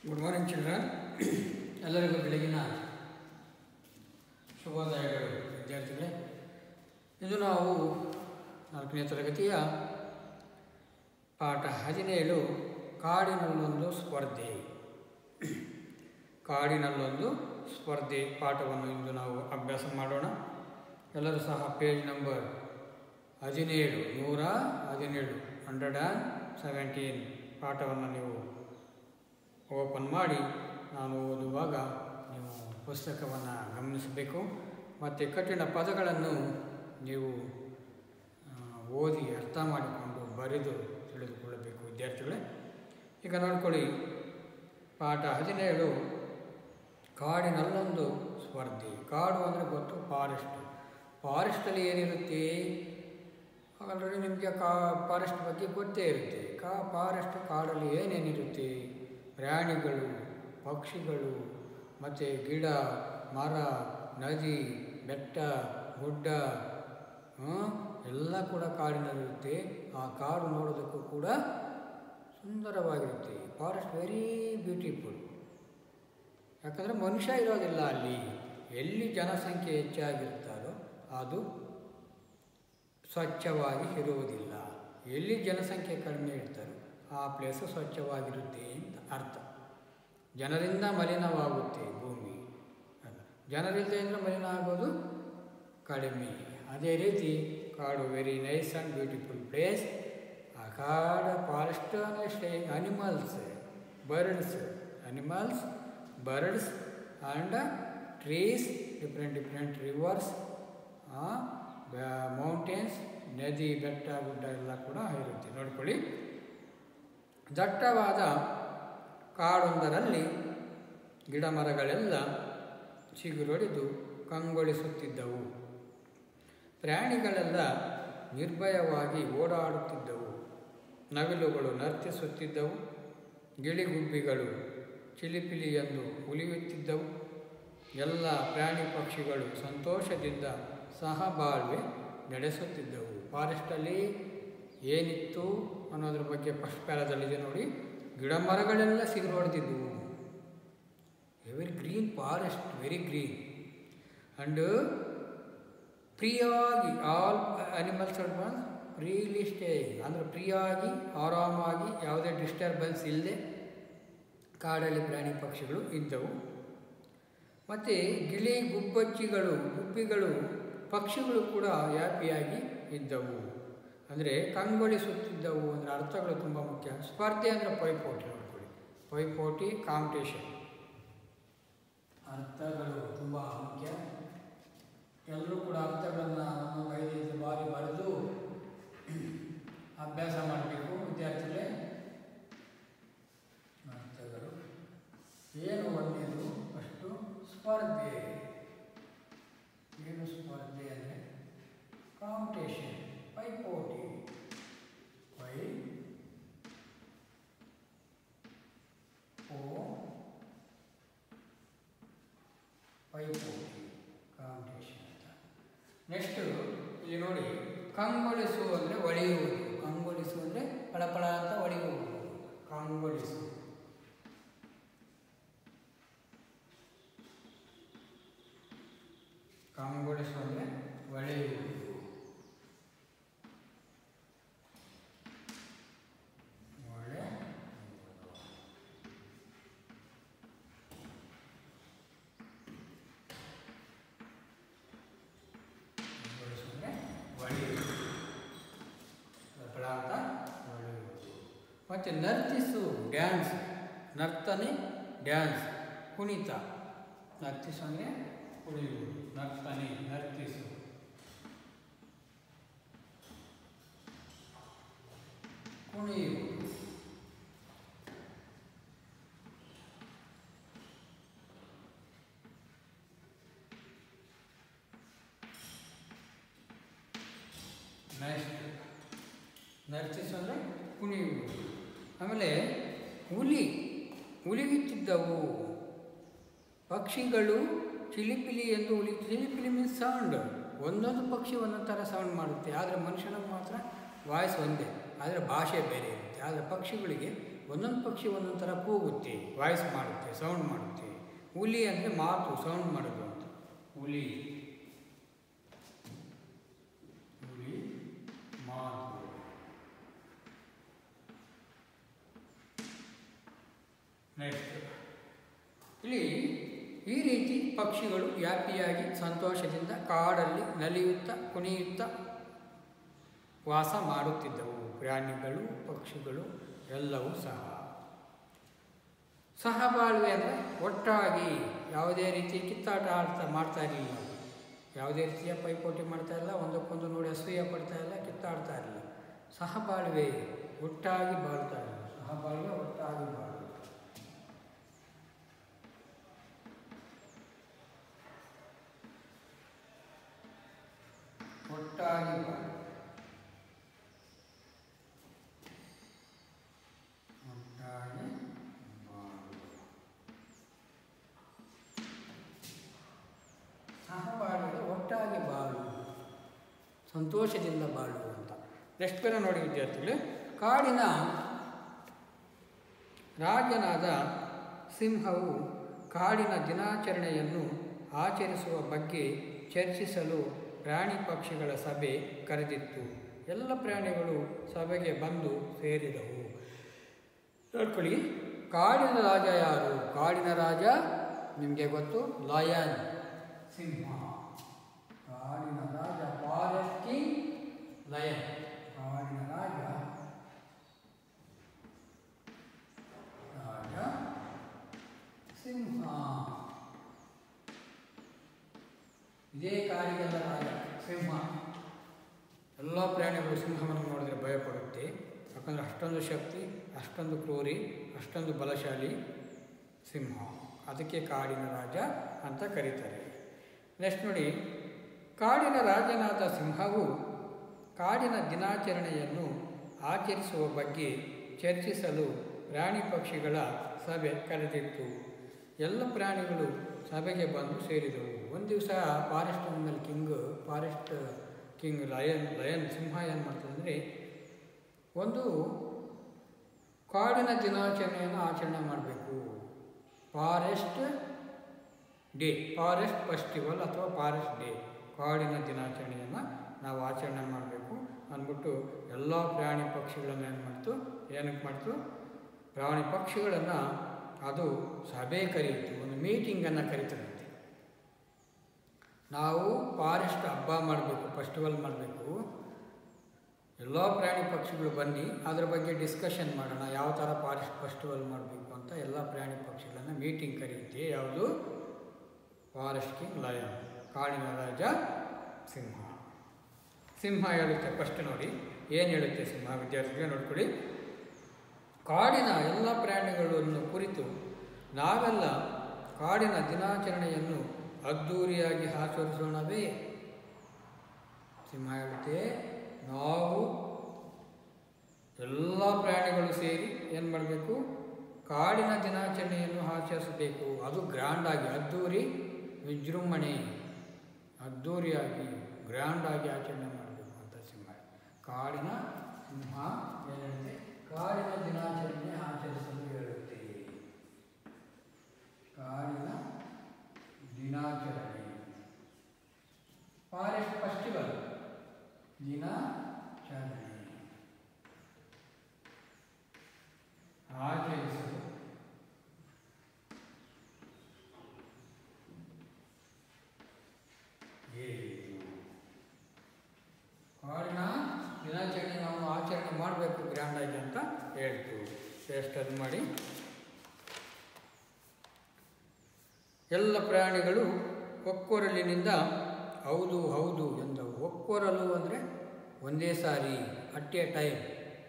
Good morning children ಎಲ್ಲರಿಗೂ ಬೆಳಗಿನ ಶುಭೋದಯಗಳು ವಿದ್ಯಾರ್ಥಿಗಳೇ ಇದು ನಾವು ನಾಲ್ಕನೇ ತರಗತಿಯ ಪಾಠ ಹದಿನೇಳು ಕಾಡಿನಲ್ಲೊಂದು ಸ್ಪರ್ಧೆ ಕಾಡಿನಲ್ಲೊಂದು ಸ್ಪರ್ಧೆ ಪಾಠವನ್ನು ಇಂದು ನಾವು ಅಭ್ಯಾಸ ಮಾಡೋಣ ಎಲ್ಲರೂ ಸಹ ಪೇಜ್ ನಂಬರ್ ಹದಿನೇಳು ನೂರ ಹದಿನೇಳು ಹಂಡ್ರೆಡ್ ಆ್ಯಂಡ್ ಸೆವೆಂಟೀನ್ ಪಾಠವನ್ನು ನೀವು ಓಪನ್ ಮಾಡಿ ನಾನು ಓದುವಾಗ ನೀವು ಪುಸ್ತಕವನ್ನು ಗಮನಿಸಬೇಕು ಮತ್ತು ಕಠಿಣ ಪದಗಳನ್ನು ನೀವು ಆ, ಓದಿ ಅರ್ಥ ಮಾಡಿಕೊಂಡು ಬರೆದು ತಿಳಿದುಕೊಳ್ಳಬೇಕು ವಿದ್ಯಾರ್ಥಿಗಳೇ ಈಗ ನೋಡ್ಕೊಳ್ಳಿ ಪಾಠ ಹದಿನೇಳು ಕಾಡಿನಲ್ಲೊಂದು ಸ್ಪರ್ಧೆ ಕಾಡು ಅಂದರೆ ಗೊತ್ತು ಫಾರೆಸ್ಟ್ ಫಾರೆಸ್ಟಲ್ಲಿ ಏನಿರುತ್ತೆ ಆಲ್ರೆಡಿ ನಿಮಗೆ ಕಾ ಫಾರೆಸ್ಟ್ ಬಗ್ಗೆ ಗೊತ್ತೇ ಇರುತ್ತೆ ಕಾ ಫಾರೆಸ್ಟ್ ಕಾಡಲ್ಲಿ ಏನೇನಿರುತ್ತೆ ಪ್ರಾಣಿಗಳು ಪಕ್ಷಿಗಳು ಮತ್ತು ಗಿಡ ಮರ ನದಿ ಬೆಟ್ಟ ಗುಡ್ಡ ಆ, ಎಲ್ಲ ಕೂಡ ಕಾಡಿನಲ್ಲಿರುತ್ತೆ ಆ ಕಾಡು ನೋಡೋದಕ್ಕೂ ಕೂಡ ಸುಂದರವಾಗಿರುತ್ತೆ ಫಾರೆಸ್ಟ್ ವೆರಿ ಬ್ಯೂಟಿಫುಲ್ ಯಾಕಂದರೆ ಮನುಷ್ಯ ಇರೋದಿಲ್ಲ ಅಲ್ಲಿ ಎಲ್ಲಿ ಜನಸಂಖ್ಯೆ ಹೆಚ್ಚಾಗಿರ್ತಾರೋ ಅದು ಸ್ವಚ್ಛವಾಗಿ ಇರುವುದಿಲ್ಲ ಎಲ್ಲಿ ಜನಸಂಖ್ಯೆ ಕಡಿಮೆ ಇರ್ತಾರೋ ಆ ಪ್ಲೇಸು ಸ್ವಚ್ಛವಾಗಿರುತ್ತೆ ಅಂತ ಅರ್ಥ ಜನರಿಂದ ಮಲಿನವಾಗುತ್ತೆ ಭೂಮಿ ಅಲ್ಲ. ಜನರಿಲ್ಲದೆ ಅಂದರೆ ಮಲಿನ ಆಗೋದು ಕಡಿಮೆ ಅದೇ ರೀತಿ ಕಾಡು very nice and beautiful place ಆ ಕಾಡು ಫಾರೆಸ್ಟ್ ಅಂದರೆ staying animals birds animals birds and trees different different rivers mountains ನದಿ ಬೆಟ್ಟ ಗುಡ್ಡ ಎಲ್ಲ ಕೂಡ ಇರುತ್ತೆ ನೋಡ್ಕೊಳ್ಳಿ ದಟ್ಟವಾದ ಕಾಡೊಂದರಲ್ಲಿ ಗಿಡ ಮರಗಳೆಲ್ಲ ಚಿಗುರೊಡೆದು ಕಂಗೊಳಿಸುತ್ತಿದ್ದವು ಪ್ರಾಣಿಗಳೆಲ್ಲ ನಿರ್ಭಯವಾಗಿ ಓಡಾಡುತ್ತಿದ್ದವು ನವಿಲುಗಳು ನರ್ತಿಸುತ್ತಿದ್ದವು ಗಿಳಿಗುಬ್ಬಿಗಳು ಚಿಲಿಪಿಲಿ ಎಂದು ಉಲಿಯುತ್ತಿದ್ದವು ಎಲ್ಲ ಪ್ರಾಣಿ ಪಕ್ಷಿಗಳು ಸಂತೋಷದಿಂದ ಸಹಬಾಳ್ವೆ ನಡೆಸುತ್ತಿದ್ದವು ಫಾರೆಸ್ಟಲ್ಲಿ ಏನಿತ್ತು ಅನ್ನೋದ್ರ ಬಗ್ಗೆ ಫಸ್ಟ್ ಪ್ಯಾರದಲ್ಲಿದೆ ನೋಡಿ ಗಿಡ ಮರಗಳೆಲ್ಲ ಸಿಗುರು ಹೊಡೆದಿದ್ದವು very green forest very green and ಫ್ರೀಯಾಗಿ ಆಲ್ ಅನಿಮಲ್ಸ್ ಬಂದು ಫ್ರೀಲಿ ಸ್ಟೇ ಅಂದರೆ ಫ್ರೀಯಾಗಿ ಆರಾಮಾಗಿ ಯಾವುದೇ ಡಿಸ್ಟರ್ಬೆನ್ಸ್ ಇಲ್ಲದೆ ಕಾಡಲ್ಲಿ ಪ್ರಾಣಿ ಪಕ್ಷಿಗಳು ಇದ್ದವು ಮತ್ತು ಗಿಳಿ ಗುಬ್ಬಚ್ಚಿಗಳು ಗುಬ್ಬಿಗಳು ಪಕ್ಷಿಗಳು ಕೂಡ ಹ್ಯಾಪಿಯಾಗಿ ಇದ್ದವು ಅಂದರೆ ಕಂಗೊಳಿಸುತ್ತಿದ್ದವು ಅಂದರೆ ಅರ್ಥಗಳು ತುಂಬ ಮುಖ್ಯ ಸ್ಪರ್ಧೆ ಅಂದರೆ ಪೈಪೋಟಿ ನೋಡ್ಕೊಳ್ಳಿ ಪೈಪೋಟಿ ಕಾಂಪಿಟೇಷನ್ ಅರ್ಥಗಳು ತುಂಬ ಮುಖ್ಯ ಎಲ್ಲರೂ ಕೂಡ ಅರ್ಥಗಳನ್ನು ನಮ್ಮ ಐದೈದು ಬಾರಿ ಬರೆದು ಅಭ್ಯಾಸ ಮಾಡಬೇಕು ವಿದ್ಯಾರ್ಥಿಗಳೇ ಅರ್ಥಗಳು ಏನು ಒಂದೇನು ಫಸ್ಟು ಸ್ಪರ್ಧೆ ಏನು ಸ್ಪರ್ಧೆ ಅಂದರೆ ಕಾಂಪಿಟೇಷನ್ ಪೈಪೋಟಿ ಪೈ ಓ ಪೈಪೋಟಿ ಕಾಂಪಿಟೇಷನ್ ಅಂತ ನೆಕ್ಸ್ಟು ಇಲ್ಲಿ ನೋಡಿ ಕಂಗೊಳಿಸು ಅಂದರೆ ಒಳೆಯುವುದು ಕಂಗೊಳಿಸು ಅಂದರೆ ಪಳಪಳ ಅಂತ ಒಡೆಯುವುದು ಕಂಗೊಳಿಸು ಕಂಗೊಳಿಸು ಅಂದರೆ ಒಳೆಯುವುದು ಒಳ್ಳೆ ಮತ್ತು ನರ್ತಿಸು ಡ್ಯಾನ್ಸ್ ನರ್ತನೆ ಡ್ಯಾನ್ಸ್ ಕುಣಿತ ನರ್ತಿಸು ಅಂದರೆ ಕುಣಿಯುವುದು ನರ್ತನೆ ನರ್ತಿಸು ಕುಣಿಯುವುದು ನೆಕ್ಸ್ಟ್ ನರ್ತಿಸು ಅಂದರೆ ಕುಣಿಯುವುದು ಆಮೇಲೆ ಹುಲಿ ಉಲಿಯುತ್ತಿದ್ದವು ಪಕ್ಷಿಗಳು ಚಿಲಿಪಿಲಿ ಎಂದು ಉಲಿ ಚಿಲಿಪಿಲಿ ಮೀನ್ಸ್ ಸೌಂಡ್ ಒಂದೊಂದು ಪಕ್ಷಿ ಒಂದೊಂದು ಥರ ಸೌಂಡ್ ಮಾಡುತ್ತೆ ಆದರೆ ಮನುಷ್ಯನಿಗೆ ಮಾತ್ರ ವಾಯ್ಸ್ ಒಂದೇ ಆದರೆ ಭಾಷೆ ಬೇರೆ ಇರುತ್ತೆ ಆದರೆ ಪಕ್ಷಿಗಳಿಗೆ ಒಂದೊಂದು ಪಕ್ಷಿ ಒಂದೊಂದು ಥರ ಕೂಗುತ್ತೆ ವಾಯ್ಸ್ ಮಾಡುತ್ತೆ ಸೌಂಡ್ ಮಾಡುತ್ತೆ ಹುಲಿ ಅಂದರೆ ಮಾತು ಸೌಂಡ್ ಮಾಡೋದು ಅಂತ ಹುಲಿ ಹುಲಿ ಮಾತು ನೆಕ್ಸ್ಟ್ ಇಲ್ಲಿ ಈ ರೀತಿ ಪಕ್ಷಿಗಳು ವ್ಯಾಪಿಯಾಗಿ ಸಂತೋಷದಿಂದ ಕಾಡಲ್ಲಿ ನಲಿಯುತ್ತಾ ಕುಣಿಯುತ್ತಾ ವಾಸ ಮಾಡುತ್ತಿದ್ದವು ಪ್ರಾಣಿಗಳು ಪಕ್ಷಿಗಳು ಎಲ್ಲವೂ ಸಹ ಸಹಬಾಳ್ವೆ ಅಂದರೆ ಒಟ್ಟಾಗಿ ಯಾವುದೇ ರೀತಿ ಕಿತ್ತಾಟ ಆಡ್ತಾ ಮಾಡ್ತಾ ಇರಲಿಲ್ಲ ನಾವು ಯಾವುದೇ ರೀತಿಯ ಪೈಪೋಟಿ ಮಾಡ್ತಾ ಇಲ್ಲ ಒಂದಕ್ಕೊಂದು ನೋಡಿ ಅಸೂಯೆ ಪಡ್ತಾ ಇಲ್ಲ ಕಿತ್ತಾಡ್ತಾ ಇರಲಿಲ್ಲ ಸಹಬಾಳ್ವೆ ಒಟ್ಟಾಗಿ ಬಾಳ್ತಾ ಇಲ್ಲ ಸಹಬಾಳ್ವೆ ಒಟ್ಟಾಗಿ ಬಾಳ್ವೆ ಒಟ್ಟಾಗಿ ಬಾಳ್ವೆ ಒಟ್ಟಾಗಿ ಬಾಳುವ ಸಹಬಾಳ್ವೆ ಒಟ್ಟಾಗಿ ಬಾಳು ಸಂತೋಷದಿಂದ ಬಾಳು ಅಂತ ನೆಕ್ಸ್ಟ್ ಬೇರೆ ನೋಡಿ ವಿದ್ಯಾರ್ಥಿಗಳು ಕಾಡಿನ ರಾಜನಾದ ಸಿಂಹವು ಕಾಡಿನ ದಿನಾಚರಣೆಯನ್ನು ಆಚರಿಸುವ ಬಗ್ಗೆ ಚರ್ಚಿಸಲು ಪ್ರಾಣಿ ಪಕ್ಷಿಗಳ ಸಭೆ ಕರೆದಿತ್ತು ಎಲ್ಲ ಪ್ರಾಣಿಗಳು ಸಭೆಗೆ ಬಂದು ಸೇರಿದವು ನೋಡ್ಕೊಳ್ಳಿ ಕಾಡಿನ ರಾಜ ಯಾರು ಕಾಡಿನ ರಾಜ ನಿಮಗೆ ಗೊತ್ತು ಲಯನ್ ಸಿಂಹ ಕಾಡಿನ ರಾಜ ಫಾರೆಸ್ಟ್ ಕಿಂಗ್ ಲಯನ್ ಕಾಡಿನ ರಾಜ ರಾಜ ಸಿಂಹ ಇದೇ ಕಾಡಿಗೆಲ್ಲ ರಾಜ ಸಿಂಹ ಎಲ್ಲ ಪ್ರಾಣಿಗಳು ಸಿಂಹವನ್ನು ನೋಡಿದ್ರೆ ಭಯಪಡುತ್ತೆ ಯಾಕಂದರೆ ಅಷ್ಟೊಂದು ಶಕ್ತಿ ಅಷ್ಟೊಂದು ಕ್ರೂರಿ ಅಷ್ಟೊಂದು ಬಲಶಾಲಿ ಸಿಂಹ ಅದಕ್ಕೆ ಕಾಡಿನ ರಾಜ ಅಂತ ಕರೀತಾರೆ ನೆಕ್ಸ್ಟ್ ನೋಡಿ ಕಾಡಿನ ರಾಜನಾದ ಸಿಂಹವು ಕಾಡಿನ ದಿನಾಚರಣೆಯನ್ನು ಆಚರಿಸುವ ಬಗ್ಗೆ ಚರ್ಚಿಸಲು ಪ್ರಾಣಿ ಪಕ್ಷಿಗಳ ಸಭೆ ಕರೆದಿತ್ತು ಎಲ್ಲ ಪ್ರಾಣಿಗಳು ಸಭೆಗೆ ಬಂದು ಸೇರಿದವು ಒಂದು ದಿವಸ forest animal king forest king lion lion ಸಿಂಹ ಏನು ಮಾಡ್ತದಂದರೆ ಒಂದು ಕಾಡಿನ ದಿನಾಚರಣೆಯನ್ನು ಆಚರಣೆ ಮಾಡಬೇಕು ಫಾರೆಸ್ಟ್ ಡೇ ಫಾರೆಸ್ಟ್ ಫೆಸ್ಟಿವಲ್ ಅಥವಾ ಫಾರೆಸ್ಟ್ ಡೇ ಕಾಡಿನ ದಿನಾಚರಣೆಯನ್ನು ನಾವು ಆಚರಣೆ ಮಾಡಬೇಕು ಅಂದ್ಬಿಟ್ಟು ಎಲ್ಲ ಪ್ರಾಣಿ ಪಕ್ಷಿಗಳನ್ನು ಏನು ಮಾಡ್ತು ಏನಕ್ಕೆ ಮಾಡ್ತು ಪ್ರಾಣಿ ಪಕ್ಷಿಗಳನ್ನು ಅದು ಸಭೆ ಕರೀತು ಒಂದು ಮೀಟಿಂಗನ್ನು ಕರೀತದಂತೆ ನಾವು ಫಾರೆಸ್ಟ್ ಹಬ್ಬ ಮಾಡಬೇಕು ಫೆಸ್ಟಿವಲ್ ಮಾಡಬೇಕು ಎಲ್ಲ ಪ್ರಾಣಿ ಪಕ್ಷಿಗಳು ಬನ್ನಿ ಅದ್ರ ಬಗ್ಗೆ ಡಿಸ್ಕಷನ್ ಮಾಡೋಣ ಯಾವ ಥರ ಫಾರೆಸ್ಟ್ ಫೆಸ್ಟಿವಲ್ ಮಾಡಬೇಕು ಅಂತ ಎಲ್ಲ ಪ್ರಾಣಿ ಪಕ್ಷಿಗಳನ್ನು ಮೀಟಿಂಗ್ ಕರೆಯುತ್ತೆ ಯಾವುದು ಫಾರೆಸ್ಟ್ ಕಿಂಗ್ ಲಯನ್ ಕಾಡಿನ ರಾಜ ಸಿಂಹ ಸಿಂಹ ಹೇಳುತ್ತೆ ಫಸ್ಟ್ ನೋಡಿ ಏನು ಹೇಳುತ್ತೆ ಸಿಂಹ ವಿದ್ಯಾರ್ಥಿಗಳೇ ನೋಡ್ಕೊಳ್ಳಿ ಕಾಡಿನ ಎಲ್ಲ ಪ್ರಾಣಿಗಳನ್ನು ಕುರಿತು ನಾವೆಲ್ಲ ಕಾಡಿನ ದಿನಾಚರಣೆಯನ್ನು ಅದ್ಧೂರಿಯಾಗಿ ಆಚರಿಸೋಣವೇ ಸಿಂಹ ಹೇಳುತ್ತೆ ನಾವು ಎಲ್ಲ ಪ್ರಾಣಿಗಳು ಸೇರಿ ಏನು ಮಾಡಬೇಕು ಕಾಡಿನ ದಿನಾಚರಣೆಯನ್ನು ಆಚರಿಸಬೇಕು ಅದು ಗ್ರ್ಯಾಂಡಾಗಿ ಅದ್ಧೂರಿ ವಿಜೃಂಭಣೆ ಅದ್ಧೂರಿಯಾಗಿ ಗ್ರ್ಯಾಂಡಾಗಿ ಆಚರಣೆ ಮಾಡಬೇಕು ಅಂತ ಸಿಂಹ ಕಾಡಿನ ಸಿಂಹ ಏನಿದೆ ಕಾಡಿನ ದಿನಾಚರಣೆ ಆಚರಿಸಲು ಹೇಳುತ್ತೆ ಕಾಡಿನ ದಿನಾಚರಣೆ ಫಾರೆಸ್ಟ್ ಫೆಸ್ಟಿವಲ್ ದಿನಾಚರಣೆ ಆಚರಿಸಲು ಹೇಳಿತು ಕಾಡಿನ ದಿನಾಚರಣೆ ನಾವು ಆಚರಣೆ ಮಾಡಬೇಕು ಗ್ರ್ಯಾಂಡಾಗಿ ಅಂತ ಹೇಳ್ತು ಟೇಸ್ಟ್ ಅದು ಮಾಡಿ ಎಲ್ಲ ಪ್ರಾಣಿಗಳು ಒಕ್ಕೊರಲಿನಿಂದ ಹೌದು ಹೌದು ಎಂದವು ಒಕ್ಕೊರಲು ಅಂದರೆ ಒಂದೇ ಸಾರಿ at a time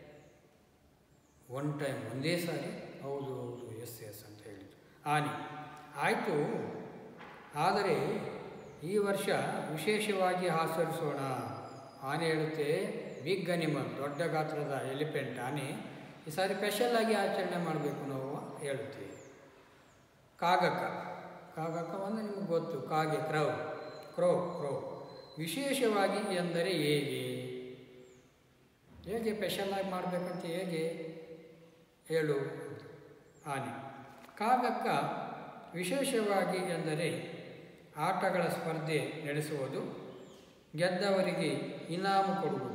one time ಒಂದೇ ಸಾರಿ ಹೌದು ಹೌದು ಎಸ್ ಎಸ್ ಅಂತ ಹೇಳಿತು ಆನೆ ಆಯಿತು ಆದರೆ ಈ ವರ್ಷ ವಿಶೇಷವಾಗಿ ಆಚರಿಸೋಣ ಆನೆ ಹೇಳುತ್ತೆ ಬಿಗ್ ಅನಿಮಲ್ ದೊಡ್ಡ ಗಾತ್ರದ ಎಲಿಫೆಂಟ್ ಆನೆ ಈ ಸಾರಿ ಸ್ಪೆಷಲಾಗಿ ಆಚರಣೆ ಮಾಡಬೇಕು ನಾವು ಹೇಳುತ್ತೆ ಕಾಗಕ್ಕ ಕಾಗಕ್ಕ ಅಂದರೆ ನಿಮಗೆ ಗೊತ್ತು ಕಾಗೆ ಕ್ರೌ ಕ್ರೋ ಕ್ರೋ ವಿಶೇಷವಾಗಿ ಎಂದರೆ ಹೇಗೆ ಹೇಗೆ ಸ್ಪೆಷಲಾಗಿ ಮಾಡಬೇಕಂತ ಹೇಗೆ ಹೇಳು ಆನೆ ಕಾಗಕ್ಕ ವಿಶೇಷವಾಗಿ ಎಂದರೆ ಆಟಗಳ ಸ್ಪರ್ಧೆ ನಡೆಸುವುದು ಗೆದ್ದವರಿಗೆ ಇನಾಮು ಕೊಡುವುದು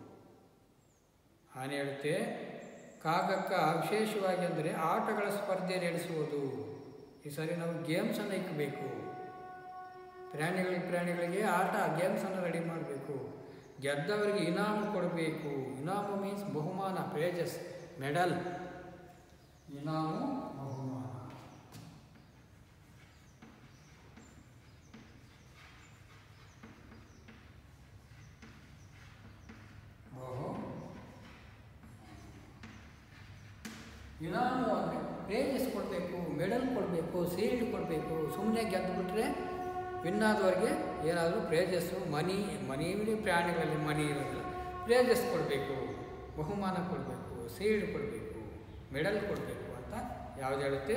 ಆನೆ ಹೇಳುತ್ತೆ ಕಾಗಕ್ಕ ವಿಶೇಷವಾಗಿ ಅಂದರೆ ಆಟಗಳ ಸ್ಪರ್ಧೆ ನಡೆಸುವುದು ಈ ಸರಿ ನಾವು ಗೇಮ್ಸನ್ನು ಇಕ್ಕಬೇಕು ಪ್ರಾಣಿಗಳಿಗೆ ಪ್ರಾಣಿಗಳಿಗೆ ಆಟ ಗೇಮ್ಸನ್ನು ರೆಡಿ ಮಾಡಬೇಕು ಗೆದ್ದವರಿಗೆ ಇನಾಮು ಕೊಡಬೇಕು ಇನಾಮು ಮೀನ್ಸ್ ಬಹುಮಾನ ಪ್ರೇಜಸ್ ಮೆಡಲ್ ಇನಾಮು ಬಹುಮಾನ ಬಹು ಇನಾಮು ಅಂದರೆ ಪ್ರೇಜಸ್ ಕೊಡಬೇಕು ಮೆಡಲ್ ಕೊಡಬೇಕು ಸೀಲ್ಡ್ ಕೊಡಬೇಕು ಸುಮ್ಮನೆ ಗೆದ್ದುಬಿಟ್ರೆ ವಿನ್ ಆದವ್ರಿಗೆ ಏನಾದರೂ ಪ್ರೇಜಸ್ಸು ಮನಿ ಮನಿ ಪ್ರಾಣಿಗಳಲ್ಲಿ ಮನಿ ಇರೋದಿಲ್ಲ ಪ್ರೇಜಸ್ ಕೊಡಬೇಕು ಬಹುಮಾನ ಕೊಡಬೇಕು ಸೀಲ್ಡ್ ಕೊಡಬೇಕು ಮೆಡಲ್ ಕೊಡಬೇಕು ಅಂತ ಯಾವ್ದು ಹೇಳುತ್ತೆ